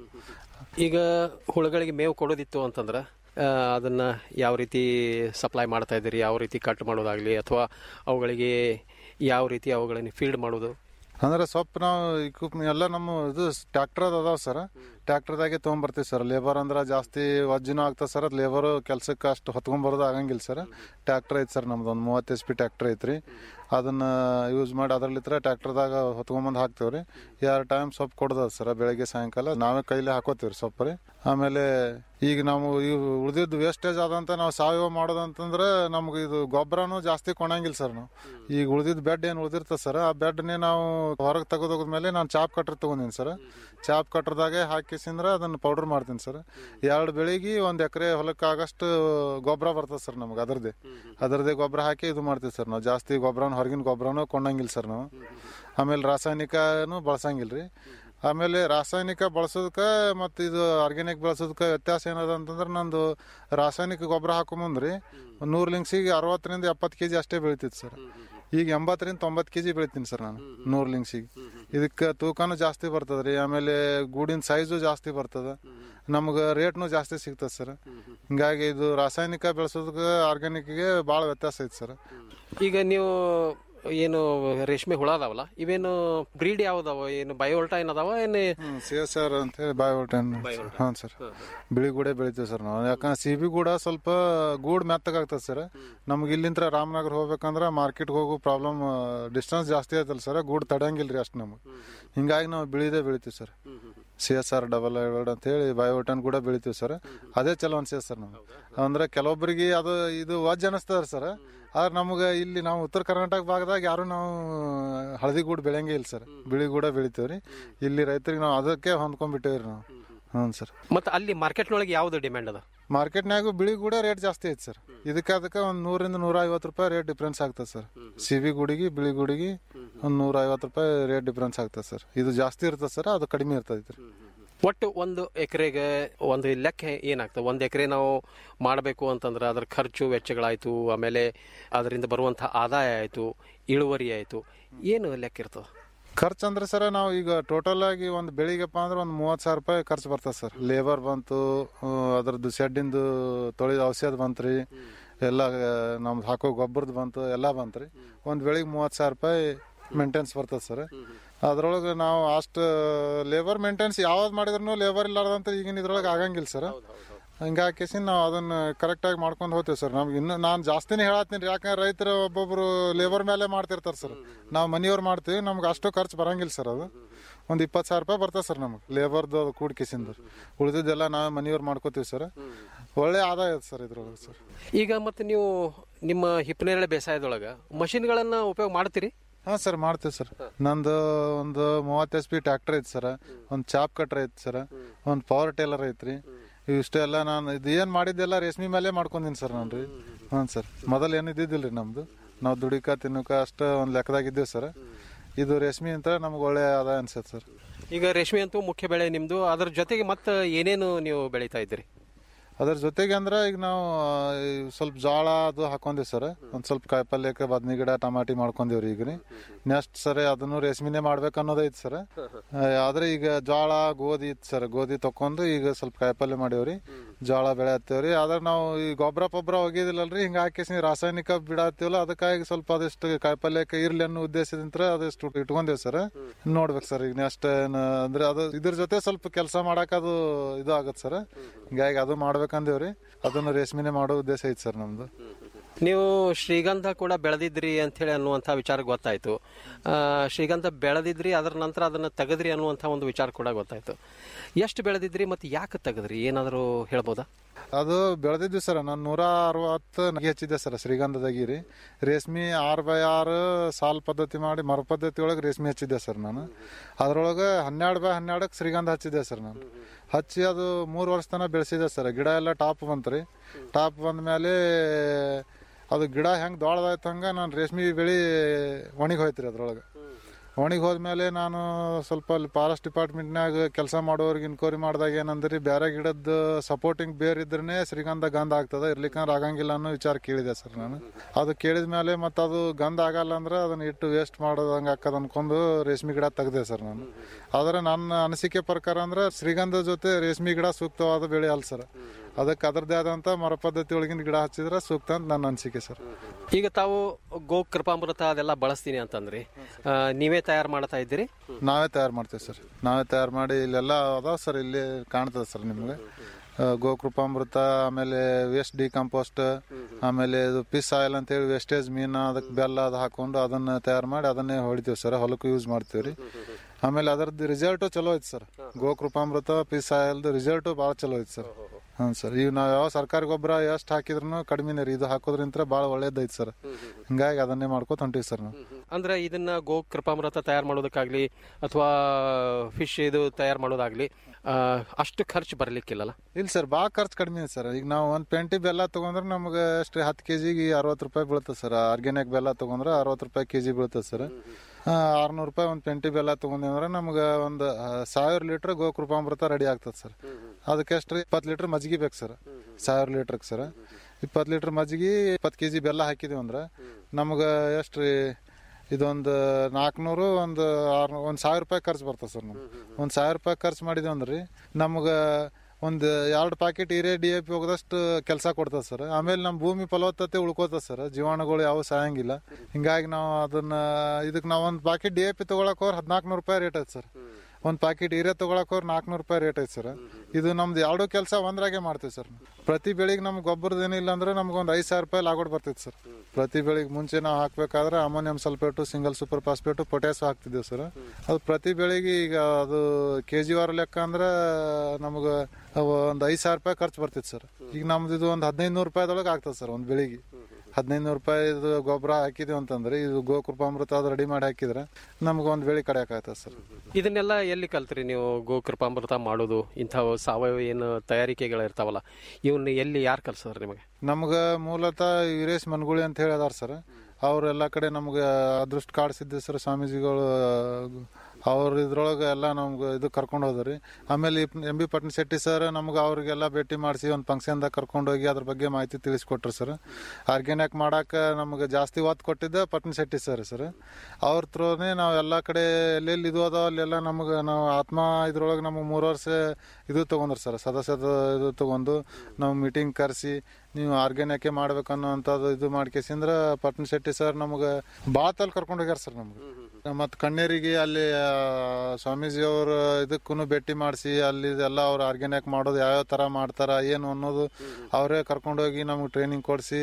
ಈಗ ಹುಳುಗಳಿಗೆ ಮೇವು ಕೊಡೋದಿತ್ತು ಅಂತಂದ್ರೆ ಆ, ಅದನ್ನ ಯಾವ ರೀತಿ ಸಪ್ಲೈ ಮಾಡ್ತಾ ಇದ್ದೀರಿ ಯಾವ ರೀತಿ ಕಟ್ ಮಾಡೋದಾಗ್ಲಿ ಅಥವಾ ಅವುಗಳಿಗೆ ಯಾವ ರೀತಿ ಅವುಗಳನ್ನು ಫೀಲ್ಡ್ ಮಾಡೋದು ಅಂದ್ರೆ ಸೊಪ್ಪು ನಾವು ಇಕ್ವಿಪ್ ಎಲ್ಲ ನಮ್ಮ ಇದು ಟ್ರ್ಯಾಕ್ಟರ್ ಅದಾವ ಸರ್ ಟ್ರ್ಯಾಕ್ಟರ್ದಾಗೆ ತೊಗೊಂಬರ್ತೀವಿ ಸರ್ ಲೇಬರ್ ಅಂದ್ರೆ ಜಾಸ್ತಿ ವಜ್ಜಿನೂ ಆಗ್ತದೆ ಸರ್ ಲೇಬರ್ ಕೆಲ್ಸಕ್ಕೆ ಅಷ್ಟು ಹೊತ್ಕೊಂಬರೋದು ಆಗಂಗಿಲ್ಲ ಸರ್ ಟ್ರ್ಯಾಕ್ಟರ್ ಐತೆ ಸರ್ ನಮ್ದು ಒಂದು ಮೂವತ್ತು ಎಚ್ ಪಿ ಟ್ರ್ಯಾಕ್ಟರ್ ಐತ್ರಿ ಅದನ್ನ ಯೂಸ್ ಮಾಡಿ ಅದ್ರಲ್ಲಿತ್ರ ಟ್ರ್ಯಾಕ್ಟರ್ದಾಗ ಹೊತ್ಕೊಂಬಂದು ಹಾಕ್ತೇವೆ ರೀ ಎರಡು ಟೈಮ್ ಸೊಪ್ಪು ಕೊಡ್ದದ ಸರ್ ಬೆಳಗ್ಗೆ ಸಾಯಂಕಾಲ ನಾವೇ ಕೈಲಿ ಹಾಕೋತೀವಿ ರೀ ಸೊಪ್ಪು ರೀ ಆಮೇಲೆ ಈಗ ನಾವು ಇವು ಉಳಿದಿದ್ದು ವೇಸ್ಟೇಜ್ ಆದಂತ ನಾವು ಸಾವಯವ ಮಾಡೋದಂತಂದ್ರೆ ನಮ್ಗೆ ಇದು ಗೊಬ್ಬರನು ಜಾಸ್ತಿ ಕೊಣಂಗಿಲ್ಲ ಸರ್ ನಾವು ಈಗ ಉಳಿದಿದ್ದು ಬೆಡ್ ಏನು ಉಳಿದಿರ್ತದೆ ಸರ್ ಆ ಬೆಡ್ನೇ ನಾವು ಹೊರಗೆ ತೆಗೆದೋದ್ಮೇಲೆ ನಾನು ಚಾಪ್ ಕಟ್ರ್ ತಗೊಂಡಿನಿ ಸರ್ ಚಾಪ್ ಕಟ್ರದಾಗೆ ಹಾಕಿಸಿಂದ್ರೆ ಅದನ್ನ ಪೌಡರ್ ಮಾಡ್ತೀನಿ ಸರ್ ಎರಡು ಬೆಳಿಗ್ಗೆ ಒಂದು ಎಕರೆ ಹೊಲಕ್ಕೆ ಆಗಷ್ಟು ಗೊಬ್ಬರ ಬರ್ತದೆ ಸರ್ ನಮ್ಗೆ ಅದರದ್ದೇ ಅದರದ್ದೇ ಗೊಬ್ಬರ ಹಾಕಿ ಇದು ಮಾಡ್ತೀವಿ ಸರ್ ನಾವು ಜಾಸ್ತಿ ಗೊಬ್ಬರನ ಹೊರಗಿನ ಗೊಬ್ಬರನೂ ಕೊಂಡಂಗಿಲ್ಲ ಸರ್ ನಾವು ಆಮೇಲೆ ರಾಸಾಯನಿಕನೂ ಬಳಸಂಗಿಲ್ಲ ರೀ ಆಮೇಲೆ ರಾಸಾಯನಿಕ ಬಳಸೋದಕ್ಕೆ ಮತ್ತು ಇದು ಆರ್ಗ್ಯಾನಿಕ್ ಬಳಸೋದಕ್ಕೆ ವ್ಯತ್ಯಾಸ ಏನದ ಅಂತಂದ್ರೆ ನಂದು ರಾಸಾಯನಿಕ ಗೊಬ್ಬರ ಹಾಕೊಂಬಂದ್ರಿ ನೂರು ಲಿಂಗ್ಸಿಗೆ ಅರವತ್ತರಿಂದ ಎಪ್ಪತ್ತು ಕೆ ಜಿ ಅಷ್ಟೇ ಬೆಳಿತಿತ್ತು ಸರ್ ಈಗ ಎಂಬತ್ತರಿಂದ ತೊಂಬತ್ತು ಕೆ ಜಿ ಬೆಳಿತೀನಿ ಸರ್ ನಾನು ನೂರು ಲಿಂಗ್ಸಿಗೆ ಇದಕ್ಕೆ ತೂಕನೂ ಜಾಸ್ತಿ ಬರ್ತದೆ ರೀ ಆಮೇಲೆ ಗೂಡಿನ ಸೈಜು ಜಾಸ್ತಿ ಬರ್ತದೆ ನಮ್ಗೆ ರೇಟ್ನು ಜಾಸ್ತಿ ಸಿಗ್ತದೆ ಸರ್ ಹಿಂಗಾಗಿ ಇದು ರಾಸಾಯನಿಕ ಬೆಳೆಸೋದಕ್ಕೆ ಆರ್ಗ್ಯಾನಿಕ್ಗೆ ಭಾಳ ವ್ಯತ್ಯಾಸ ಐತೆ ಸರ್ ಈಗ ನೀವು ಏನು ರೇಷ್ಮೆ ಹುಳ ಅದಾವಲ್ಲ ಇವೇನು ಬ್ರೀಡ್ ಯಾವ್ದಾವ ಏನು ಬಯೋಲ್ಟೈನ್ ಅದಾವ ಏನು ಸಿ ಎಸ್ ಆರ್ ಅಂತ ಹೇಳಿ ಬಾಯೋಟೆನ್ ಹಾಂ ಸರ್ ಬಿಳಿ ಗೂಡೆ ಬೆಳಿತೀವಿ ಸರ್ ನಾವು ಯಾಕಂದ್ರೆ ಸಿ ಬಿ ಗೂಡ ಸ್ವಲ್ಪ ಗೂಡ್ ಮೆತ್ತಗಾಗ್ತದೆ ಸರ್ ನಮ್ಗೆ ಇಲ್ಲಿಂದ ರಾಮನಗರ ಹೋಗ್ಬೇಕಂದ್ರೆ ಮಾರ್ಕೆಟ್ಗೆ ಹೋಗೋ ಪ್ರಾಬ್ಲಮ್ ಡಿಸ್ಟೆನ್ಸ್ ಜಾಸ್ತಿ ಆಯ್ತಲ್ಲ ಸರ್ ಗೂಡ್ ತಡಂಗಿಲ್ಲ ರೀ ಅಷ್ಟು ನಮಗೆ ಹಿಂಗಾಗಿ ನಾವು ಬಿಳಿದೇ ಬೆಳಿತೀವಿ sir C S R double ಎರಡು ಅಂತ ಹೇಳಿ ಬಯೋಟನ್ ಕೂಡ ಬೆಳಿತೀವಿ ಸರ್ ಅದೇ ಚಲೋ ಅನ್ಸಿದೆ ಸರ್ ನಮ್ಗೆ ಅಂದ್ರೆ ಕೆಲವೊಬ್ಬರಿಗೆ ಅದು ಇದು ವಜ್ ಅನಿಸ್ತದ ಸರ್ ಆದ್ರೆ ನಮ್ಗೆ ಇಲ್ಲಿ ನಾವು ಉತ್ತರ ಕರ್ನಾಟಕ ಭಾಗದಾಗ ಯಾರು ನಾವು ಹಳದಿ ಗೂಡು ಬೆಳೆಯಂಗೇ ಇಲ್ಲ ಸರ್ ಬಿಳಿ ಗೂಡ ಬೆಳಿತೀವಿ ರೀ ಇಲ್ಲಿ ರೈತರಿಗೆ ನಾವು ಅದಕ್ಕೆ ಹೊಂದ್ಕೊಂಡ್ಬಿಟ್ಟೇವ್ರಿ ನಾವು ಹ್ಞೂ ಸರ್ ಮತ್ತೆ ಅಲ್ಲಿ ಮಾರ್ಕೆಟ್ನೊಳಗೆ ಯಾವ್ದು ಡಿಮ್ಯಾಂಡ್ ಅದ ಮಾರ್ಕೆಟ್ನಾಗ ಬಿಳಿ ಗೂಡ ರೇಟ್ ಜಾಸ್ತಿ ಐತೆ ಸರ್ ಇದಕ್ಕೆ ಅದಕ್ಕೆ ಒಂದು ನೂರಿಂದ ನೂರ ಐವತ್ತು ರೂಪಾಯಿ ರೇಟ್ ಡಿಫ್ರೆನ್ಸ್ ಆಗ್ತದೆ ಸರ್ ಸಿಬಿ ಗುಡಿಗೆ ಬಿಳಿ ಗುಡಿಗೆ ಒಂದು ನೂರ ಐವತ್ತು ರೂಪಾಯಿ ರೇಟ್ ಡಿಫ್ರೆನ್ಸ್ ಆಗ್ತದೆ ಸರ್ ಇದು ಜಾಸ್ತಿ ಇರ್ತದೆ ಸರ್ ಅದು ಕಡಿಮೆ ಇರ್ತೈತೆ ರೀ ಒಟ್ಟು ಒಂದು ಎಕರೆಗೆ ಒಂದು ಲೆಕ್ಕ ಏನಾಗ್ತದೆ ಒಂದು ಎಕರೆ ನಾವು ಮಾಡಬೇಕು ಅಂತಂದ್ರೆ ಅದ್ರ ಖರ್ಚು ವೆಚ್ಚಗಳಾಯ್ತು ಆಮೇಲೆ ಅದರಿಂದ ಬರುವಂತಹ ಆದಾಯ ಆಯ್ತು ಇಳುವರಿ ಆಯ್ತು ಏನು ಲೆಕ್ಕ ಇರ್ತದೆ ಖರ್ಚು ಅಂದ್ರೆ ಸರ್ ನಾವು ಈಗ ಟೋಟಲ್ ಆಗಿ ಒಂದು ಬೆಳಿಗ್ಗೆಪ್ಪ ಅಂದ್ರೆ ಒಂದು ಮೂವತ್ತು ಸಾವಿರ ರೂಪಾಯಿ ಖರ್ಚು ಬರ್ತದೆ ಸರ್ ಲೇಬರ್ ಬಂತು ಆ, ಅದ್ರದ್ದು ಶೆಡ್ಡಿಂದು ತೊಳೆದ ಔಷಧ ಬಂತ್ರಿ ಎಲ್ಲ ಆ, ನಮ್ದು ಹಾಕೋ ಗೊಬ್ಬರದ್ದು ಬಂತು ಎಲ್ಲ ಬಂತ್ರಿ ಒಂದು ಬೆಳಿಗ್ಗೆ ಮೂವತ್ತು ಸಾವಿರ ರೂಪಾಯಿ ಮೇಂಟೆನ್ಸ್ ಬರ್ತದೆ ಸರ್ ಅದ್ರೊಳಗೆ ನಾವು ಅಷ್ಟು ಲೇಬರ್ ಮೇಂಟೆನ್ಸ್ ಯಾವ್ದು ಮಾಡಿದ್ರು ಲೇಬರ್ ಇಲ್ಲಾರ್ದಂತ ಈಗಿನ ಇದ್ರೊಳಗೆ ಆಗಂಗಿಲ್ಲ ಸರ್ ಹಿಂಗಾಕೇಸಿ ನಾವು ಅದನ್ನ ಕರೆಕ್ಟಾಗಿ ಮಾಡ್ಕೊಂಡು ಹೋಗ್ತೇವೆ ಸರ್ ನಮ್ಗೆ ಇನ್ನು ನಾನು ಜಾಸ್ತಿನೇ ಹೇಳತ್ತೀನಿ ಯಾಕಂದ್ರೆ ರೈತರು ಒಬ್ಬೊಬ್ರು ಲೇಬರ್ ಮೇಲೆ ಮಾಡ್ತಿರ್ತಾರೆ ಸರ್ ನಾವು ಮನೆಯವ್ರು ಮಾಡ್ತೀವಿ ನಮ್ಗೆ ಅಷ್ಟು ಖರ್ಚು ಬರಂಗಿಲ್ಲ ಸರ್ ಅದು ಒಂದು ಇಪ್ಪತ್ತು ಸಾವಿರ ರೂಪಾಯಿ ಬರ್ತದೆ ಸರ್ ನಮ್ಗೆ ಲೇಬರ್ದು ಅದು ಕೂಡ್ಕಿಸಿಂದ ಉಳಿದಿದ್ದೆಲ್ಲ ನಾವೇ ಮನೆಯವ್ರು ಮಾಡ್ಕೋತೀವಿ ಸರ್ ಒಳ್ಳೆ ಆದಾಯ ಇದೆ ಸರ್ ಇದ್ರೊಳಗೆ ಸರ್ ಈಗ ಮತ್ತೆ ನೀವು ನಿಮ್ಮ ಹಿಪ್ಪನೇರಳೆ ಬೇಸಾಯದೊಳಗೆ ಮಷಿನ್ಗಳನ್ನ ಉಪಯೋಗ ಮಾಡ್ತೀರಿ ಹಾಂ ಸರ್ ಮಾಡ್ತೀವಿ ಸರ್ ನಂದು ಒಂದು ಮೂವತ್ತು ಎಚ್ ಪಿ ಟ್ರ್ಯಾಕ್ಟರ್ ಐತಿ ಸರ್ ಒಂದು ಚಾಪ್ ಕಟ್ರ್ ಐತಿ ಸರ್ ಒಂದು ಪವರ್ ಟೇಲರ್ ಐತ್ರಿ ಇಷ್ಟೆಲ್ಲ ನಾನು ಇದು ಏನು ಮಾಡಿದ್ದೆಲ್ಲ ರೇಷ್ಮೆ ಮೇಲೆ ಮಾಡ್ಕೊಂಡೀನಿ ಸರ್ ನಾನು ರೀ ಹಾಂ ಸರ್ ಮೊದಲು ಏನು ಇದ್ದಿದ್ದಿಲ್ಲ ರೀ ನಮ್ಮದು ನಾವು ದುಡಿಕ ತಿನ್ನಕ ಅಷ್ಟು ಒಂದು ಲೆಕ್ಕದಾಗ ಇದ್ದೀವಿ ಸರ್ ಇದು ರೇಷ್ಮೆ ಅಂತ ನಮ್ಗೆ ಒಳ್ಳೆ ಆದಾಯ ಅನ್ಸತ್ತೆ ಸರ್ ಈಗ ರೇಷ್ಮೆ ಅಂತೂ ಮುಖ್ಯ ಬೆಳೆ ನಿಮ್ದು ಅದ್ರ ಜೊತೆಗೆ ಮತ್ತೆ ಏನೇನು ನೀವು ಬೆಳೀತಾ ಇದ್ದೀರಿ ಅದ್ರ ಜೊತೆಗೆ ಅಂದ್ರೆ ಈಗ ನಾವು ಆ, ಈ ಸ್ವಲ್ಪ ಜೋಳ ಅದು ಹಾಕೊಂದಿವಿ ಸರ್ ಒಂದ್ ಸ್ವಲ್ಪ ಕಾಯಿಪಲ್ಯಕ್ಕೆ ಬದ್ನಿ ಗಿಡ ಟಮಾಟಿ ಮಾಡ್ಕೊಂದಿವ್ರಿ ಈಗ ರೀ ನೆಕ್ಸ್ಟ್ ಸರ್ ಅದನ್ನು ರೇಷ್ಮಿನೇ ಮಾಡ್ಬೇಕು ಅನ್ನೋದೈತಿ ಸರ್ ಆದ್ರೆ ಈಗ ಜೋಳ ಗೋಧಿ ಇತ್ತು ಸರ್ ಗೋಧಿ ತಕೊಂಡು ಈಗ ಸ್ವಲ್ಪ ಕಾಯಿಪಲ್ಯ ಮಾಡೀವ್ರಿ ಜೋಳ ಬೆಳೆ ಹತ್ತೇವ್ರಿ ಆದ್ರೆ ನಾವು ಈ ಗೊಬ್ಬರ ಪೊಬ್ಬರ ಒಗಿದಿಲ್ಲಲ್ರಿ ಹಿಂಗ ಹಾಕಿಸಿ ರಾಸಾಯನಿಕ ಬಿಡಾತೀವಲ್ಲ ಅದಕ್ಕಾಗಿ ಸ್ವಲ್ಪ ಅದಷ್ಟು ಕಾಯಿಪಲ್ಯಕ್ಕೆ ಇರ್ಲಿ ಅನ್ನೋ ಉದ್ದೇಶದಿಂದ ಅದಷ್ಟು ಇಟ್ಕೊಂಡೇವ್ ಸರ್ ನೋಡ್ಬೇಕು ಸರ್ ಈಗ ನೆಕ್ಸ್ಟ್ ಅಂದ್ರೆ ಅದು ಇದ್ರ ಜೊತೆ ಸ್ವಲ್ಪ ಕೆಲಸ ಮಾಡಕ್ ಅದು ಇದು ಆಗತ್ತೆ ಸರ್ ಹಿಂಗಾಗಿ ಅದು ಮಾಡ್ಬೇಕಂದೇವ್ರಿ ಅದನ್ನ ರೇಷ್ಮೆನೆ ಮಾಡೋ ಉದ್ದೇಶ ಐತಿ ಸರ್ ನಮ್ದು ನೀವು ಶ್ರೀಗಂಧ ಕೂಡ ಬೆಳೆದಿದ್ರಿ ಅಂತ ಹೇಳಿ ಅನ್ನುವಂಥ ವಿಚಾರ ಗೊತ್ತಾಯ್ತು ಆ, ಶ್ರೀಗಂಧ ಬೆಳೆದಿದ್ರಿ ಅದರ ನಂತರ ಅದನ್ನ ತೆಗೆದ್ರಿ ಅನ್ನುವಂಥ ಒಂದು ವಿಚಾರ ಕೂಡ ಗೊತ್ತಾಯ್ತು ಎಷ್ಟು ಬೆಳೆದಿದ್ರಿ ಮತ್ತೆ ಯಾಕೆ ತೆಗೆದ್ರಿ ಏನಾದರೂ ಹೇಳ್ಬೋದಾ ಅದು ಬೆಳೆದಿದ್ವಿ ಸರ್ ನಾನು ನೂರ ಅರವತ್ತು ನಗಿ ಹಚ್ಚಿದ್ದೆ ಸರ್ ಶ್ರೀಗಂಧದಾಗಿ ರೀ ರೇಷ್ಮೆ ಆರು ಬೈ ಆರು ಸಾಲ್ ಪದ್ಧತಿ ಮಾಡಿ ಮರ ಪದ್ಧತಿ ಒಳಗೆ ರೇಷ್ಮೆ ಹಚ್ಚಿದ್ದೆ ಸರ್ ನಾನು ಅದ್ರೊಳಗೆ ಹನ್ನೆರಡು ಬೈ ಹನ್ನೆರಡಕ್ಕೆ ಶ್ರೀಗಂಧ ಹಚ್ಚಿದ್ದೆ ಸರ್ ನಾನು ಹಚ್ಚಿ ಅದು ಮೂರು ವರ್ಷ ತನಕ ಬೆಳೆಸಿದೆ ಸರ್ ಗಿಡ ಎಲ್ಲ ಟಾಪ್ ಬಂತ್ರಿ ಟಾಪ್ ಬಂದ ಮೇಲೆ ಅದು ಗಿಡ ಹೆಂಗೆ ದೊಡ್ಡದಾಯ್ತು ಹಂಗೆ ನಾನು ರೇಷ್ಮೆ ಬೆಳೆ ಒಣಗಿ ಹೋಯ್ತು ರೀ ಅದ್ರೊಳಗೆ ಒಣಗಿ ಹೋದ್ಮೇಲೆ ನಾನು ಸ್ವಲ್ಪ ಅಲ್ಲಿ ಫಾರೆಸ್ಟ್ ಡಿಪಾರ್ಟ್ಮೆಂಟ್ನಾಗ ಕೆಲಸ ಮಾಡೋರ್ಗೆ ಇನ್ಕ್ವೈರಿ ಮಾಡಿದಾಗ ಏನಂದ್ರಿ ಬೇರೆ ಗಿಡದ ಸಪೋರ್ಟಿಂಗ್ ಬೇರ್ ಇದ್ರೇ ಶ್ರೀಗಂಧ ಗಂಧ ಆಗ್ತದ ಇರ್ಲಿಕ್ಕಂದ್ರೆ ಆಗಂಗಿಲ್ಲ ಅನ್ನೋ ವಿಚಾರ ಕೇಳಿದೆ ಸರ್ ನಾನು ಅದು ಕೇಳಿದ ಮೇಲೆ ಮತ್ತೆ ಅದು ಗಂಧ ಆಗಲ್ಲ ಅಂದ್ರೆ ಅದನ್ನ ಇಟ್ಟು ವೇಸ್ಟ್ ಮಾಡೋದಂಗೆ ಹಾಕದ್ ಅನ್ಕೊಂಡು ರೇಷ್ಮೆ ಗಿಡ ತೆಗ್ದೆ ಸರ್ ನಾನು ಆದರೆ ನನ್ನ ಅನಿಸಿಕೆ ಪ್ರಕಾರ ಅಂದ್ರೆ ಶ್ರೀಗಂಧ ಜೊತೆ ರೇಷ್ಮೆ ಗಿಡ ಸೂಕ್ತವಾದ ಬೆಳೆ ಅಲ್ಲ ಸರ್ ಅದಕ್ಕೆ ಅದರದ್ದೇ ಆದಂತ ಮರ ಪದ್ಧತಿ ಒಳಗಿನ ಗಿಡ ಹಚ್ಚಿದ್ರೆ ಸೂಕ್ತ ಅಂತ ನನ್ನ ಅನಿಸಿಕೆ ಸರ್ ಈಗ ತಾವು ಗೋ ಕೃಪಾಮೃತ ಅದೆಲ್ಲ ಬಳಸ್ತೀನಿ ಅಂತಂದ್ರಿ ಆ, ನೀವೇ ತಯಾರು ಮಾಡ್ತಾ ಇದ್ದೀರಿ ನಾವೇ ತಯಾರು ಮಾಡ್ತೀವಿ ಸರ್ ನಾವೇ ತಯಾರು ಮಾಡಿ ಇಲ್ಲೆಲ್ಲ ಅದಾವ ಸರ್ ಇಲ್ಲಿ ಕಾಣ್ತದೆ ಸರ್ ನಿಮಗೆ ಗೋಕೃಪಾಮೃತ ಆಮೇಲೆ ವೇಸ್ಟ್ ಡಿಕಂಪೋಸ್ಟ್ ಆಮೇಲೆ ಇದು ಪಿಸ್ ಆಯಿಲ್ ಅಂತೇಳಿ ವೇಸ್ಟೇಜ್ ಮೀನು ಅದಕ್ಕೆ ಬೆಲ್ಲ ಅದು ಹಾಕೊಂಡು ಅದನ್ನ ತಯಾರು ಮಾಡಿ ಅದನ್ನೇ ಹೊಡಿತೀವಿ ಸರ್ ಹೊಲಕ್ಕೂ ಯೂಸ್ ಮಾಡ್ತೀವಿ ರೀ ಆಮೇಲೆ ಅದರದ್ದು ರಿಸಲ್ಟು ಚಲೋ ಐತಿ ಸರ್ ಗೋಕೃಪಾಮೃತ ಪಿಸ್ ಆಯಿಲ್ದು ರಿಸಲ್ಟು ಭಾಳ ಚಲೋ ಐತಿ ಸರ್ ಹ್ಞೂ ಸರ್ ಈಗ ನಾವು ಯಾವ ಸರ್ಕಾರಿ ಗೊಬ್ಬರ ಎಷ್ಟು ಹಾಕಿದ್ರು ಕಡಿಮೆನೇ ರೀ ಇದು ಹಾಕೋದ್ರಿಂತ ಭಾಳ ಒಳ್ಳೇದೈತಿ ಸರ್ ಹಿಂಗಾಗಿ ಅದನ್ನೇ ಮಾಡ್ಕೊತ ಹೊಂಟೀವಿ ಸರ್ ನಾವು ಅಂದ್ರೆ ಇದನ್ನ ಗೋ ಕೃಪಾಮೃತ ತಯಾರು ಮಾಡೋದಕ್ಕಾಗ್ಲಿ ಅಥವಾ ಫಿಶ್ ಇದು ತಯಾರು ಮಾಡೋದಾಗ್ಲಿ ಆ, ಅಷ್ಟು ಖರ್ಚು ಬರ್ಲಿಕ್ಕಿಲ್ಲಲ್ಲ ಇಲ್ಲ ಸರ್ ಭಾಳ ಖರ್ಚು ಕಡಿಮೆ ಇದೆ ಸರ್ ಈಗ ನಾವು ಒಂದು ಪೆಂಟಿ ಬೆಲ್ಲ ತಗೊಂಡ್ರೆ ನಮ್ಗೆ ಎಷ್ಟು ಹತ್ತು ಕೆ ಜಿಗೆ ಅರವತ್ತು ರೂಪಾಯಿ ಬೀಳ್ತದೆ ಸರ್ ಆರ್ಗ್ಯಾನಿಕ್ ಬೆಲ್ಲ ತಗೊಂಡ್ರೆ ಅರವತ್ತು ರೂಪಾಯಿ ಕೆ ಜಿ ಬೀಳ್ತದೆ ಸರ್ ಆರ್ನೂರು ರೂಪಾಯಿ ಒಂದು ಪೆಂಟಿ ಬೆಲ್ಲ ತಗೊಂಡ್ವಿ ಅಂದ್ರೆ ನಮ್ಗೆ ಒಂದು ಸಾವಿರ ಲೀಟ್ರ್ ಗೋಕೃಪಾಮೃತ ರೆಡಿ ಆಗ್ತದೆ ಸರ್ ಅದಕ್ಕೆ ಎಷ್ಟು ರೀ ಇಪ್ಪತ್ತು ಲೀಟ್ರ್ ಮಜ್ಜಿಗೆ ಬೇಕು ಸರ್ ಸಾವಿರ ಲೀಟ್ರಿಗೆ ಸರ್ ಇಪ್ಪತ್ತು ಲೀಟ್ರ್ ಮಜ್ಜಿಗೆ ಇಪ್ಪತ್ತು ಕೆ ಜಿ ಬೆಲ್ಲ ಹಾಕಿದೀವಿ ಅಂದ್ರೆ ನಮ್ಗೆ ಎಷ್ಟು ರೀ ಇದೊಂದು ನಾಲ್ಕುನೂರು ಒಂದು ಆರ್ನೂರು ಒಂದು ಸಾವಿರ ರೂಪಾಯಿ ಖರ್ಚು ಬರ್ತದೆ ಸರ್ ನಮ್ಗೆ ಒಂದು ಸಾವಿರ ರೂಪಾಯಿ ಖರ್ಚು ಮಾಡಿದ್ವಿ ಅಂದ್ರೆ ರೀ ನಮ್ಗೆ ಒಂದು ಎರಡು ಪ್ಯಾಕೆಟ್ ಹಿರೇ ಡಿ ಎ ಪಿ ಹೋಗದಷ್ಟು ಕೆಲಸ ಕೊಡ್ತದೆ ಸರ್ ಆಮೇಲೆ ನಮ್ಮ ಭೂಮಿ ಫಲವತ್ತತೆ ಉಳ್ಕೋತದೆ ಸರ್ ಜೀವಾಣುಗಳು ಯಾವ ಸಾಯಂಗಿಲ್ಲ ಹಿಂಗಾಗಿ ನಾವು ಅದನ್ನ ಇದಕ್ಕೆ ನಾವು ಒಂದು ಪ್ಯಾಕೆಟ್ ಡಿ ಎ ಪಿ ತೊಗೊಳಕ್ ಹೋದ್ರೆ ಹದಿನಾಲ್ಕು ನೂರು ರೂಪಾಯಿ ರೇಟ್ ಐತೆ ಸರ್ ಒಂದು ಪ್ಯಾಕೆಟ್ ಹಿರೇ ತೊಗೊಳಕ್ ಹೋದ್ರೆ ನಾಲ್ಕುನೂರು ರೂಪಾಯಿ ರೇಟ್ ಐತೆ ಸರ್ ಇದು ನಮ್ದು ಎರಡು ಕೆಲಸ ಒಂದ್ರಾಗೆ ಮಾಡ್ತೀವಿ ಸರ್ ಪ್ರತಿ ಬೆಳಿಗ್ಗೆ ನಮ್ಗೆ ಗೊಬ್ಬರದ ಏನಿಲ್ಲ ಅಂದ್ರೆ ನಮ್ಗೆ ಒಂದು ಐದು ಸಾವಿರ ರೂಪಾಯಿ ಲಾಗೋಡ್ ಬರ್ತೈತೆ ಸರ್ ಪ್ರತಿ ಬೆಳಿಗ್ಗೆ ಮುಂಚೆ ನಾವು ಹಾಕ್ಬೇಕಾದ್ರೆ ammonium sulphate single super phosphate potash ಹಾಕ್ತಿದ್ದೀವಿ ಸರ್ ಅದು ಪ್ರತಿ ಬೆಳಿಗ್ಗೆ ಈಗ ಅದು ಕೆ ಜಿ ವಾರ ಲೆಕ್ಕ ಅಂದ್ರೆ ನಮ್ಗೆ ಒಂದು ಐದು ಸಾವಿರ ರೂಪಾಯಿ ಖರ್ಚು ಬರ್ತೈತೆ ಸರ್ ಈಗ ನಮ್ದು ಇದು ಒಂದು ಹದಿನೈದು ನೂರು ರೂಪಾಯಿದೊಳಗೆ ಆಗ್ತದೆ ಸರ್ ಒಂದು ಬೆಳಿಗ್ಗೆ ಹದಿನೈದು ನೂರು ರೂಪಾಯಿದು ಗೊಬ್ಬರ ಹಾಕಿದೀವಿ ಅಂತಂದ್ರೆ ಇದು ಗೋಕೃಪಾಮೃತ ಅದು ರೆಡಿ ಮಾಡಿ ಹಾಕಿದ್ರೆ ನಮ್ಗೆ ಒಂದು ಬೆಳೆ ಕಡಿಯಾಕಾಗ್ತದೆ ಸರ್ ಇದನ್ನೆಲ್ಲ ಎಲ್ಲಿ ಕಲ್ತ್ರಿ ನೀವು ಗೋ ಕೃಪಾಮೃತ ಮಾಡೋದು ಇಂಥವು ಸಾವಯವ ಏನು ತಯಾರಿಕೆಗಳು ಇರ್ತಾವಲ್ಲ ಇವನ್ನ ಎಲ್ಲಿ ಯಾರು ಕಲ್ಸಿದ್ರು ನಿಮಗೆ ನಮ್ಗೆ ಮೂಲತಃ ವೀರೇಶ್ ಮನ್ಗುಳಿ ಅಂತ ಹೇಳಿ ಅದಾರ ಸರ್ ಅವ್ರು ಎಲ್ಲ ಕಡೆ ನಮ್ಗೆ ಅದೃಷ್ಟ ಕಾರ್ಡ್ ಸಿದ್ದೇಶ್ವರ ಸ್ವಾಮೀಜಿಗಳು ಅವ್ರ ಇದ್ರೊಳಗೆ ಎಲ್ಲ ನಮ್ಗೆ ಇದು ಕರ್ಕೊಂಡು ಹೋದ್ರಿ ಆಮೇಲೆ M B Patna Shetty sir ನಮ್ಗೆ ಅವ್ರಿಗೆಲ್ಲ ಭೇಟಿ ಮಾಡಿಸಿ ಒಂದು ಫಂಕ್ಷನ್ದಾಗ ಕರ್ಕೊಂಡು ಹೋಗಿ ಅದ್ರ ಬಗ್ಗೆ ಮಾಹಿತಿ ತಿಳಿಸ್ಕೊಟ್ರು ಸರ್ ಆರ್ಗ್ಯಾನಿಕ್ ಮಾಡಕ್ಕೆ ನಮ್ಗೆ ಜಾಸ್ತಿ ಒತ್ತು ಕೊಟ್ಟಿದ್ದೆ ಪಟ್ನ ಶೆಟ್ಟಿ ಸರ್ ಸರ್ ಅವ್ರ ಥ್ರೂನೇ ನಾವು ಎಲ್ಲ ಕಡೆ ಎಲ್ಲೆಲ್ಲಿ ಇದು ಅದಾವ ಅಲ್ಲೆಲ್ಲ ನಮ್ಗೆ ನಾವು ಆತ್ಮ ಇದ್ರೊಳಗೆ ನಮಗೆ ಮೂರು ವರ್ಷ ಇದು ತೊಗೊಂಡ್ರು ಸರ್ ಸದಸ್ಯದ ಇದು ತೊಗೊಂಡು ನಾವು ಮೀಟಿಂಗ್ ಕರೆಸಿ ನೀವು ಆರ್ಗ್ಯಾನಿಕ್ ಮಾಡ್ಬೇಕನ್ನೋಂಥದ್ದು ಇದು ಮಾಡ್ಕೇಸಿಂದ್ರ ಪಟ್ನ ಶೆಟ್ಟಿ ಸರ್ ನಮ್ಗೆ ಭಾಳ ತಲ್ ಕರ್ಕೊಂಡು ಹೋಗ್ಯಾರ ಸರ್ ನಮ್ಗೆ ಮತ್ತು ಕಣ್ಣೇರಿಗೆ ಅಲ್ಲಿ ಆ, ಸ್ವಾಮೀಜಿ ಅವ್ರ ಇದಕ್ಕೂ ಭೇಟಿ ಮಾಡಿಸಿ ಅಲ್ಲಿ ಎಲ್ಲ ಅವ್ರು ಆರ್ಗ್ಯಾನಿಕ್ ಮಾಡೋದು ಯಾವ್ಯಾವ ಥರ ಮಾಡ್ತಾರ ಏನು ಅನ್ನೋದು ಅವರೇ ಕರ್ಕೊಂಡೋಗಿ ನಮ್ಗೆ ಟ್ರೈನಿಂಗ್ ಕೊಡಿಸಿ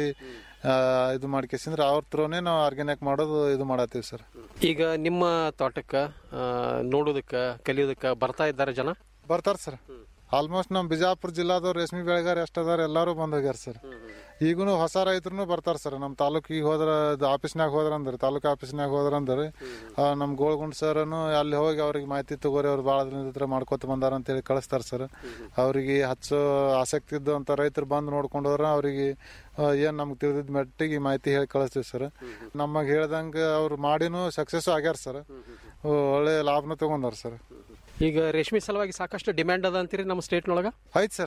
ಇದು ಮಾಡ್ಕೇಸಿಂದ್ರೆ ಅವ್ರ ಥ್ರೂನೇ ನಾವು ಆರ್ಗ್ಯಾನಿಕ್ ಮಾಡೋದು ಇದು ಮಾಡತ್ತೀವಿ ಸರ್ ಈಗ ನಿಮ್ಮ ತೋಟಕ್ಕೆ ನೋಡೋದಕ್ಕೆ ಕಲಿಯೋದಕ್ಕೆ ಬರ್ತಾ ಇದ್ದಾರೆ ಜನ ಬರ್ತಾರ ಸರ್ ಆಲ್ಮೋಸ್ಟ್ ನಮ್ಮ ಬಿಜಾಪುರ ಜಿಲ್ಲಾದವ್ರು ರೇಷ್ಮೆ ಬೆಳೆಗಾರ ಎಷ್ಟು ಅದಾರ ಎಲ್ಲರೂ ಬಂದ್ ಹೋಗ್ಯಾರ ಸರ್ ಈಗೂ ಹೊಸ ರೈತರು ಬರ್ತಾರ ಸರ್ ನಮ್ಮ ತಾಲೂಕಿಗೆ ಹೋದ್ರ ಇದು ಆಫೀಸ್ನಾಗ ಹೋದ್ರ ಅಂದ್ರೆ ತಾಲೂಕು ಆಫೀಸ್ನಾಗ ಹೋದ್ರ ಅಂದ್ರೆ ನಮ್ಮ ಗೋಳ್ಗುಂಡ್ ಸರ್ನು ಅಲ್ಲಿ ಹೋಗಿ ಅವ್ರಿಗೆ ಮಾಹಿತಿ ತಗೋರಿ ಅವ್ರು ಭಾಳ ದಿನದ ಹತ್ರ ಮಾಡ್ಕೊತ ಬಂದಾರ ಅಂತೇಳಿ ಕಳಿಸ್ತಾರ ಸರ್ ಅವ್ರಿಗೆ ಹಚ್ಚೋ ಆಸಕ್ತಿ ಇದ್ದಂಥ ರೈತರು ಬಂದು ನೋಡ್ಕೊಂಡು ಹೋದ್ರ ಅವ್ರಿಗೆ ಏನು ನಮ್ಗೆ ತಿಳಿದಿದ್ದ ಮಟ್ಟಿಗೆ ಮಾಹಿತಿ ಹೇಳಿ ಕಳಿಸ್ತೀವಿ ಸರ್ ನಮಗೆ ಹೇಳ್ದಂಗೆ ಅವ್ರು ಮಾಡಿನೂ ಸಕ್ಸಸ್ ಆಗ್ಯಾರ ಸರ್ ಒಳ್ಳೆ ಲಾಭನೂ ತಗೊಂಡಾರ ಸರ್ ಈಗ ರೇಷ್ಮೆ ಸಲುವಾಗಿ ಸಾಕಷ್ಟು ಡಿಮ್ಯಾಂಡ್ ಅದ ಅಂತೀರಿ ನಮ್ಮ ಸ್ಟೇಟ್ನೊಳಗೆ ಐತ್ ಸರ್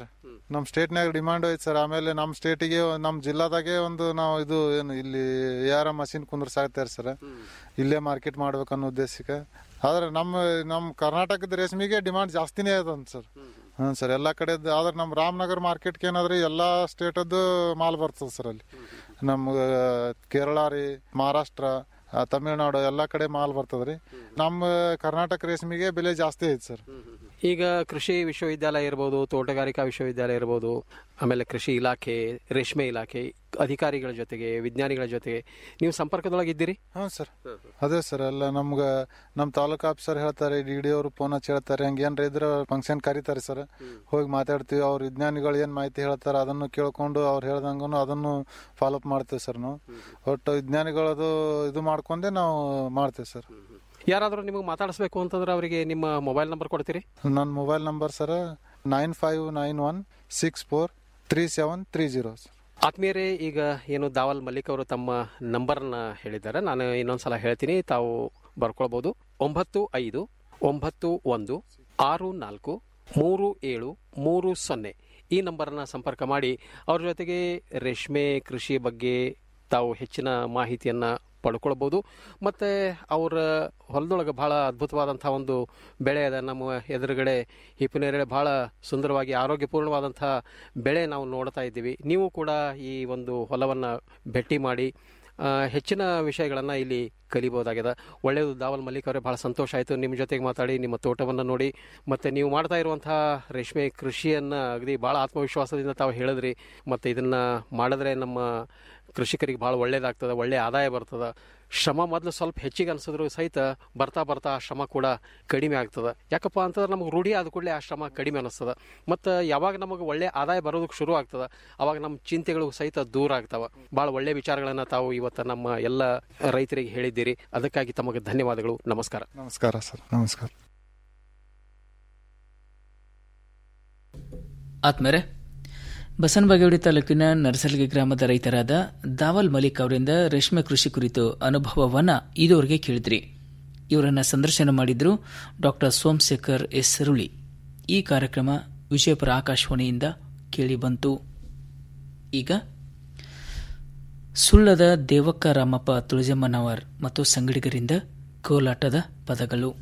ನಮ್ಮ ಸ್ಟೇಟ್ನಾಗ ಡಿಮಾಂಡ್ ಐತೆ ಸರ್ ಆಮೇಲೆ ನಮ್ಮ ಸ್ಟೇಟಿಗೆ ನಮ್ಮ ಜಿಲ್ಲಾದಾಗೆ ಒಂದು ನಾವು ಇದು ಏನು ಇಲ್ಲಿ ಯಾರ ಮಷಿನ್ ಕುಂದ್ರಸಾಗ್ತಾರೆ ಸರ್ ಇಲ್ಲೇ ಮಾರ್ಕೆಟ್ ಮಾಡ್ಬೇಕು ಅನ್ನೋ ಉದ್ದೇಶಕ್ಕೆ ಆದ್ರೆ ನಮ್ಮ ನಮ್ಮ ಕರ್ನಾಟಕದ ರೇಷ್ಮೆಗೆ ಡಿಮಾಂಡ್ ಜಾಸ್ತಿನೇ ಅದಂತ ಸರ್ ಹ್ಞೂ ಸರ್ ಎಲ್ಲ ಕಡೆದು ಆದ್ರೆ ನಮ್ಮ ರಾಮನಗರ ಮಾರ್ಕೆಟ್ಗೆ ಏನಾದ್ರೆ ಎಲ್ಲ ಸ್ಟೇಟದ್ದು ಮಾಲ್ ಬರ್ತದೆ ಸರ್ ಅಲ್ಲಿ ನಮ್ಮ ಕೇರಳ ರೀ ಮಹಾರಾಷ್ಟ್ರ ಆ, ತಮಿಳ್ನಾಡು ಎಲ್ಲ ಕಡೆ ಮಾಲ್ ಬರ್ತದ್ರಿ ನಮ್ಮ ಕರ್ನಾಟಕ ರೇಷ್ಮೆಗೆ ಬೆಲೆ ಜಾಸ್ತಿ ಐತೆ ಸರ್ ಈಗ ಕೃಷಿ ವಿಶ್ವವಿದ್ಯಾಲಯ ಇರ್ಬೋದು ತೋಟಗಾರಿಕಾ ವಿಶ್ವವಿದ್ಯಾಲಯ ಇರ್ಬೋದು ಆಮೇಲೆ ಕೃಷಿ ಇಲಾಖೆ ರೇಷ್ಮೆ ಇಲಾಖೆ ಅಧಿಕಾರಿಗಳ ಜೊತೆಗೆ ವಿಜ್ಞಾನಿಗಳ ಜೊತೆಗೆ ನೀವು ಸಂಪರ್ಕದೊಳಗಿದ್ದೀರಿ ಹ್ಞೂ ಸರ್ ಅದೇ ಸರ್ ಎಲ್ಲ ನಮ್ಗೆ ನಮ್ಮ ತಾಲೂಕು ಆಫೀಸರ್ ಹೇಳ್ತಾರೆ ಡಿ ಡಿ ಅವರು ಫೋನ್ ಹಚ್ಚಿ ಹೇಳ್ತಾರೆ ಹಂಗೆ ಏನ್ರ ಇದ್ರೆ ಫಂಕ್ಷನ್ ಕರೀತಾರೆ ಸರ್ ಹೋಗಿ ಮಾತಾಡ್ತೀವಿ ಅವ್ರ ವಿಜ್ಞಾನಿಗಳು ಏನು ಮಾಹಿತಿ ಹೇಳ್ತಾರೆ ಅದನ್ನು ಕೇಳ್ಕೊಂಡು ಅವ್ರು ಹೇಳ್ದಂಗೂ ಅದನ್ನು ಫಾಲೋಅಪ್ ಮಾಡ್ತೀವಿ ಸರ್ ನಾವು ಒಟ್ಟು ವಿಜ್ಞಾನಿಗಳದು ಇದು ಮಾಡ್ಕೊಂಡೆ ನಾವು ಮಾಡ್ತೀವಿ ಸರ್ ಯಾರಾದರೂ ನಿಮಗೆ ಮಾತಾಡಿಸ್ಬೇಕು ಅಂತಂದ್ರೆ ಅವರಿಗೆ ನಿಮ್ಮ ಮೊಬೈಲ್ ನಂಬರ್ ಕೊಡ್ತೀರಿ ನನ್ನ mobile number sir nine five nine one six four three seven three zero ಆತ್ಮೀಯರೇ ಈಗ ಏನು ದಾವಲ್ ಮಲ್ಲಿಕ್ ಅವರು ತಮ್ಮ ನಂಬರ್ನ ಹೇಳಿದ್ದಾರೆ ನಾನು ಇನ್ನೊಂದ್ಸಲ ಹೇಳ್ತೀನಿ ತಾವು ಬರ್ಕೊಳ್ಬೋದು ಒಂಬತ್ತು ಐದು ಒಂಬತ್ತು ಒಂದು ಆರು ನಾಲ್ಕು ಮೂರು ಏಳು ಮೂರು ಸೊನ್ನೆ ಈ ನಂಬರನ್ನ ಸಂಪರ್ಕ ಮಾಡಿ ಅವ್ರ ಜೊತೆಗೆ ರೇಷ್ಮೆ ಕೃಷಿ ಬಗ್ಗೆ ತಾವು ಹೆಚ್ಚಿನ ಮಾಹಿತಿಯನ್ನ ಪಡ್ಕೊಳ್ಬೋದು ಮತ್ತು ಅವರ ಹೊಲದೊಳಗೆ ಭಾಳ ಅದ್ಭುತವಾದಂಥ ಒಂದು ಬೆಳೆ ಅದ ನಮ್ಮ ಎದುರುಗಡೆ ಹಿಪ್ಪನೇರಳೆ ಭಾಳ ಸುಂದರವಾಗಿ ಆರೋಗ್ಯಪೂರ್ಣವಾದಂಥ ಬೆಳೆ ನಾವು ನೋಡ್ತಾ ಇದ್ದೀವಿ ನೀವು ಕೂಡ ಈ ಒಂದು ಹೊಲವನ್ನು ಭೇಟಿ ಮಾಡಿ ಆ, ಹೆಚ್ಚಿನ ವಿಷಯಗಳನ್ನು ಇಲ್ಲಿ ಕಲಿಬೋದಾಗಿದೆ ಒಳ್ಳೆಯದು ದಾವಲ್ ಮಲ್ಲಿಕ್ ಅವರೇ ಭಾಳ ಸಂತೋಷ ಆಯಿತು ನಿಮ್ಮ ಜೊತೆಗೆ ಮಾತಾಡಿ ನಿಮ್ಮ ತೋಟವನ್ನು ನೋಡಿ ಮತ್ತು ನೀವು ಮಾಡ್ತಾ ಇರುವಂತಹ ರೇಷ್ಮೆ ಕೃಷಿಯನ್ನು ಅಗದಿ ಭಾಳ ಆತ್ಮವಿಶ್ವಾಸದಿಂದ ತಾವು ಹೇಳಿದ್ರಿ ಮತ್ತು ಇದನ್ನು ಮಾಡಿದ್ರೆ ನಮ್ಮ ಕೃಷಿಕರಿಗೆ ಭಾಳ ಒಳ್ಳೇದಾಗ್ತದೆ ಒಳ್ಳೆಯ ಆದಾಯ ಬರ್ತದೆ ಶ್ರಮ ಮೊದಲು ಸ್ವಲ್ಪ ಹೆಚ್ಚಿಗೆ ಅನ್ಸಿದ್ರು ಸಹಿತ ಬರ್ತಾ ಬರ್ತಾ ಆ ಶ್ರಮ ಕೂಡ ಕಡಿಮೆ ಆಗ್ತದೆ ಯಾಕಪ್ಪ ಅಂತಂದ್ರೆ ನಮಗೆ ರೂಢಿ ಆದ ಕೂಡಲೇ ಆ ಶ್ರಮ ಕಡಿಮೆ ಅನಿಸ್ತದೆ ಮತ್ತು ಯಾವಾಗ ನಮಗೆ ಒಳ್ಳೆ ಆದಾಯ ಬರೋದಕ್ಕೆ ಶುರು ಆಗ್ತದೆ ಅವಾಗ ನಮ್ಮ ಚಿಂತೆಗಳು ಸಹಿತ ದೂರ ಆಗ್ತಾವ ಭಾಳ ಒಳ್ಳೆ ವಿಚಾರಗಳನ್ನು ತಾವು ಇವತ್ತು ನಮ್ಮ ಎಲ್ಲ ರೈತರಿಗೆ ಹೇಳಿದ್ದೀರಿ ಅದಕ್ಕಾಗಿ ತಮಗೆ ಧನ್ಯವಾದಗಳು ನಮಸ್ಕಾರ ನಮಸ್ಕಾರ ಸರ್ ನಮಸ್ಕಾರ ಆತ್ಮರೆ ಬಸವನಬಾಗೇವಾಡಿ ತಾಲೂಕಿನ ನರಸಲ್ಗಿ ಗ್ರಾಮದ ರೈತರಾದ ದಾವಲ್ ಮಲಿಕ್ ಅವರಿಂದ ರೇಷ್ಮೆ ಕೃಷಿ ಕುರಿತು ಅನುಭವವನ್ನ ಇದುವರೆಗೆ ಕೇಳಿದ್ರಿ ಇವರನ್ನ ಸಂದರ್ಶನ ಮಾಡಿದ್ರು ಡಾಕ್ಟರ್ ಸೋಮಶೇಖರ್ ಎಸ್ ಸುರುಳಿ ಈ ಕಾರ್ಯಕ್ರಮ ವಿಜಯಪುರ ಆಕಾಶವಾಣಿಯಿಂದ ಕೇಳಿಬಂತು ಈಗ ಸುಳ್ಳದ ದೇವಕ್ಕ ರಾಮಪ್ಪ ತುಳಜಮ್ಮನವರ್ ಮತ್ತು ಸಂಗಡಿಗರಿಂದ ಕೋಲಾಟದ ಪದಗಳು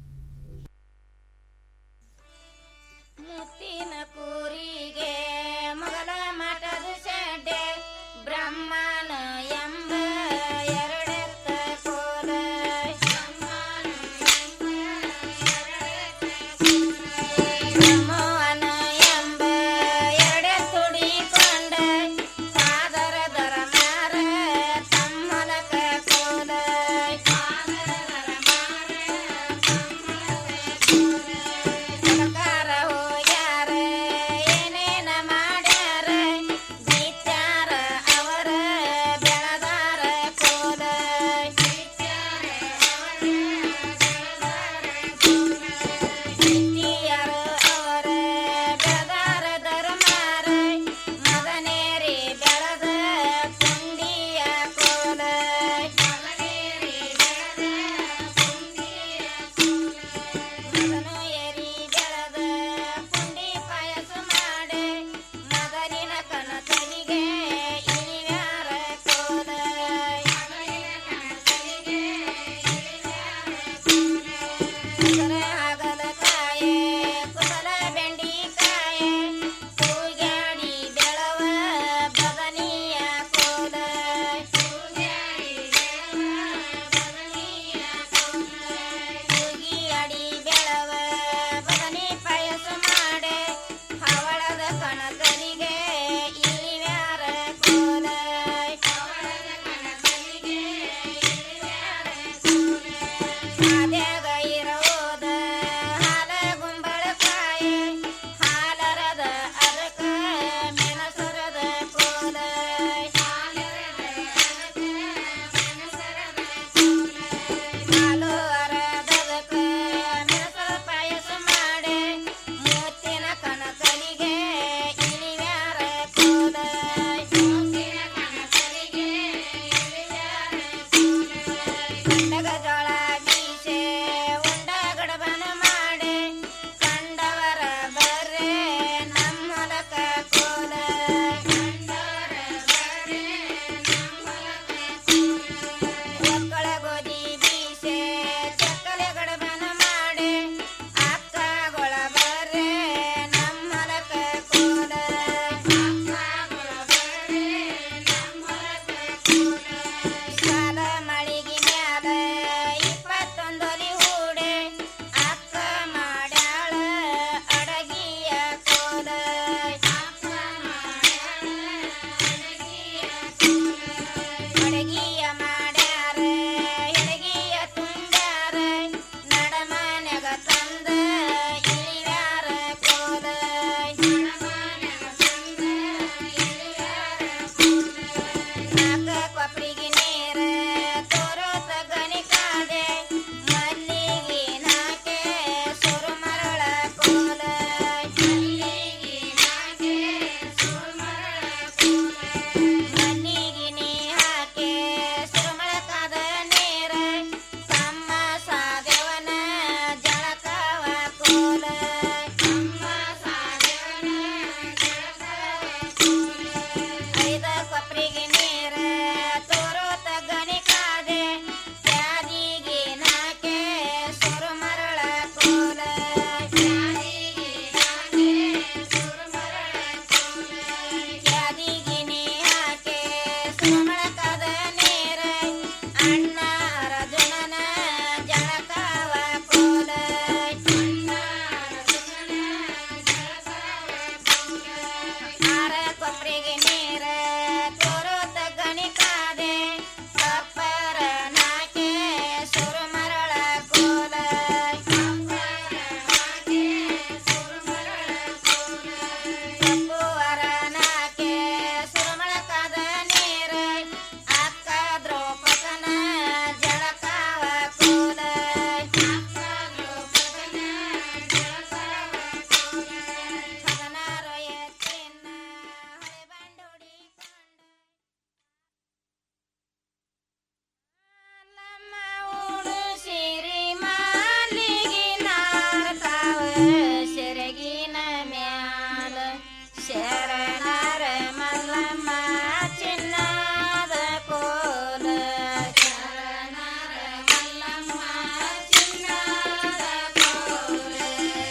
ಮುತ್ತಿನ ಕೂರಿಗೆ ಮೊಗಲ ಮಠದ ಶೆಡ್ಡೆ ಬ್ರಹ್ಮನ ಎಂಬ ಎರಡೆತ್ತ ಕೋಲ ಬ್ರಹ್ಮನ ಎಂಬ ಎರಡೆ ತುಡಿಕೊಂಡ ಸಾದರ ದರ ಮಾರ ತಮ್ಮಲಕ ಕೋಲ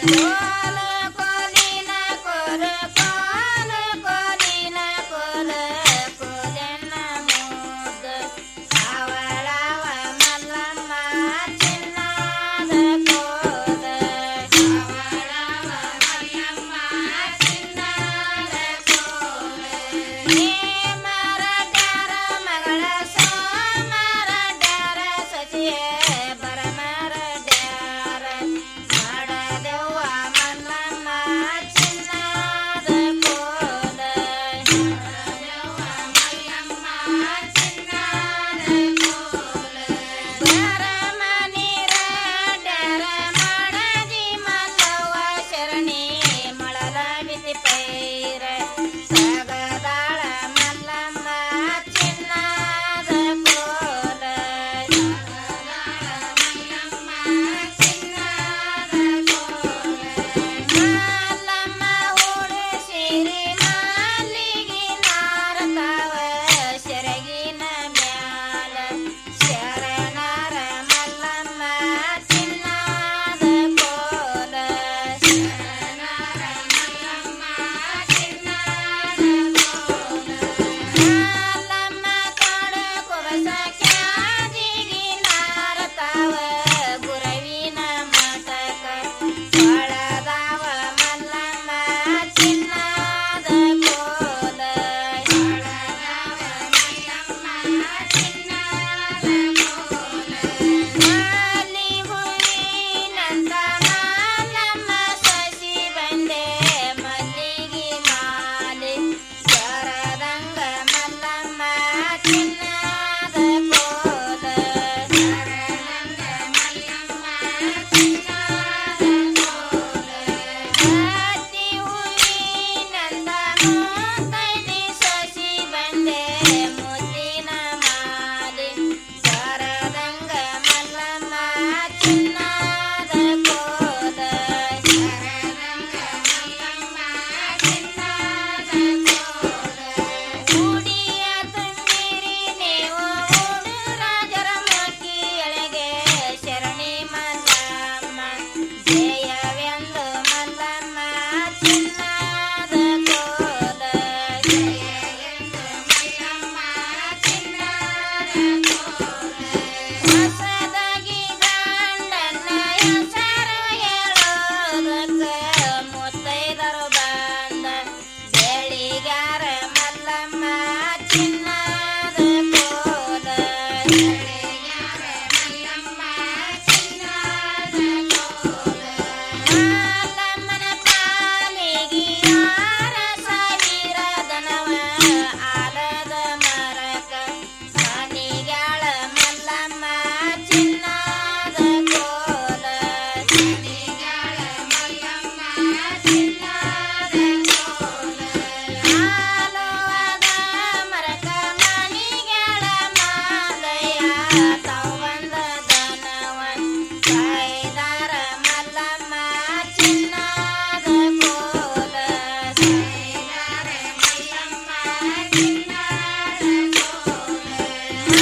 ಹೊಸದಾಗಿ ಗಂಡನ ಹೆಸರು ಹೇಳೋದಕ್ಕ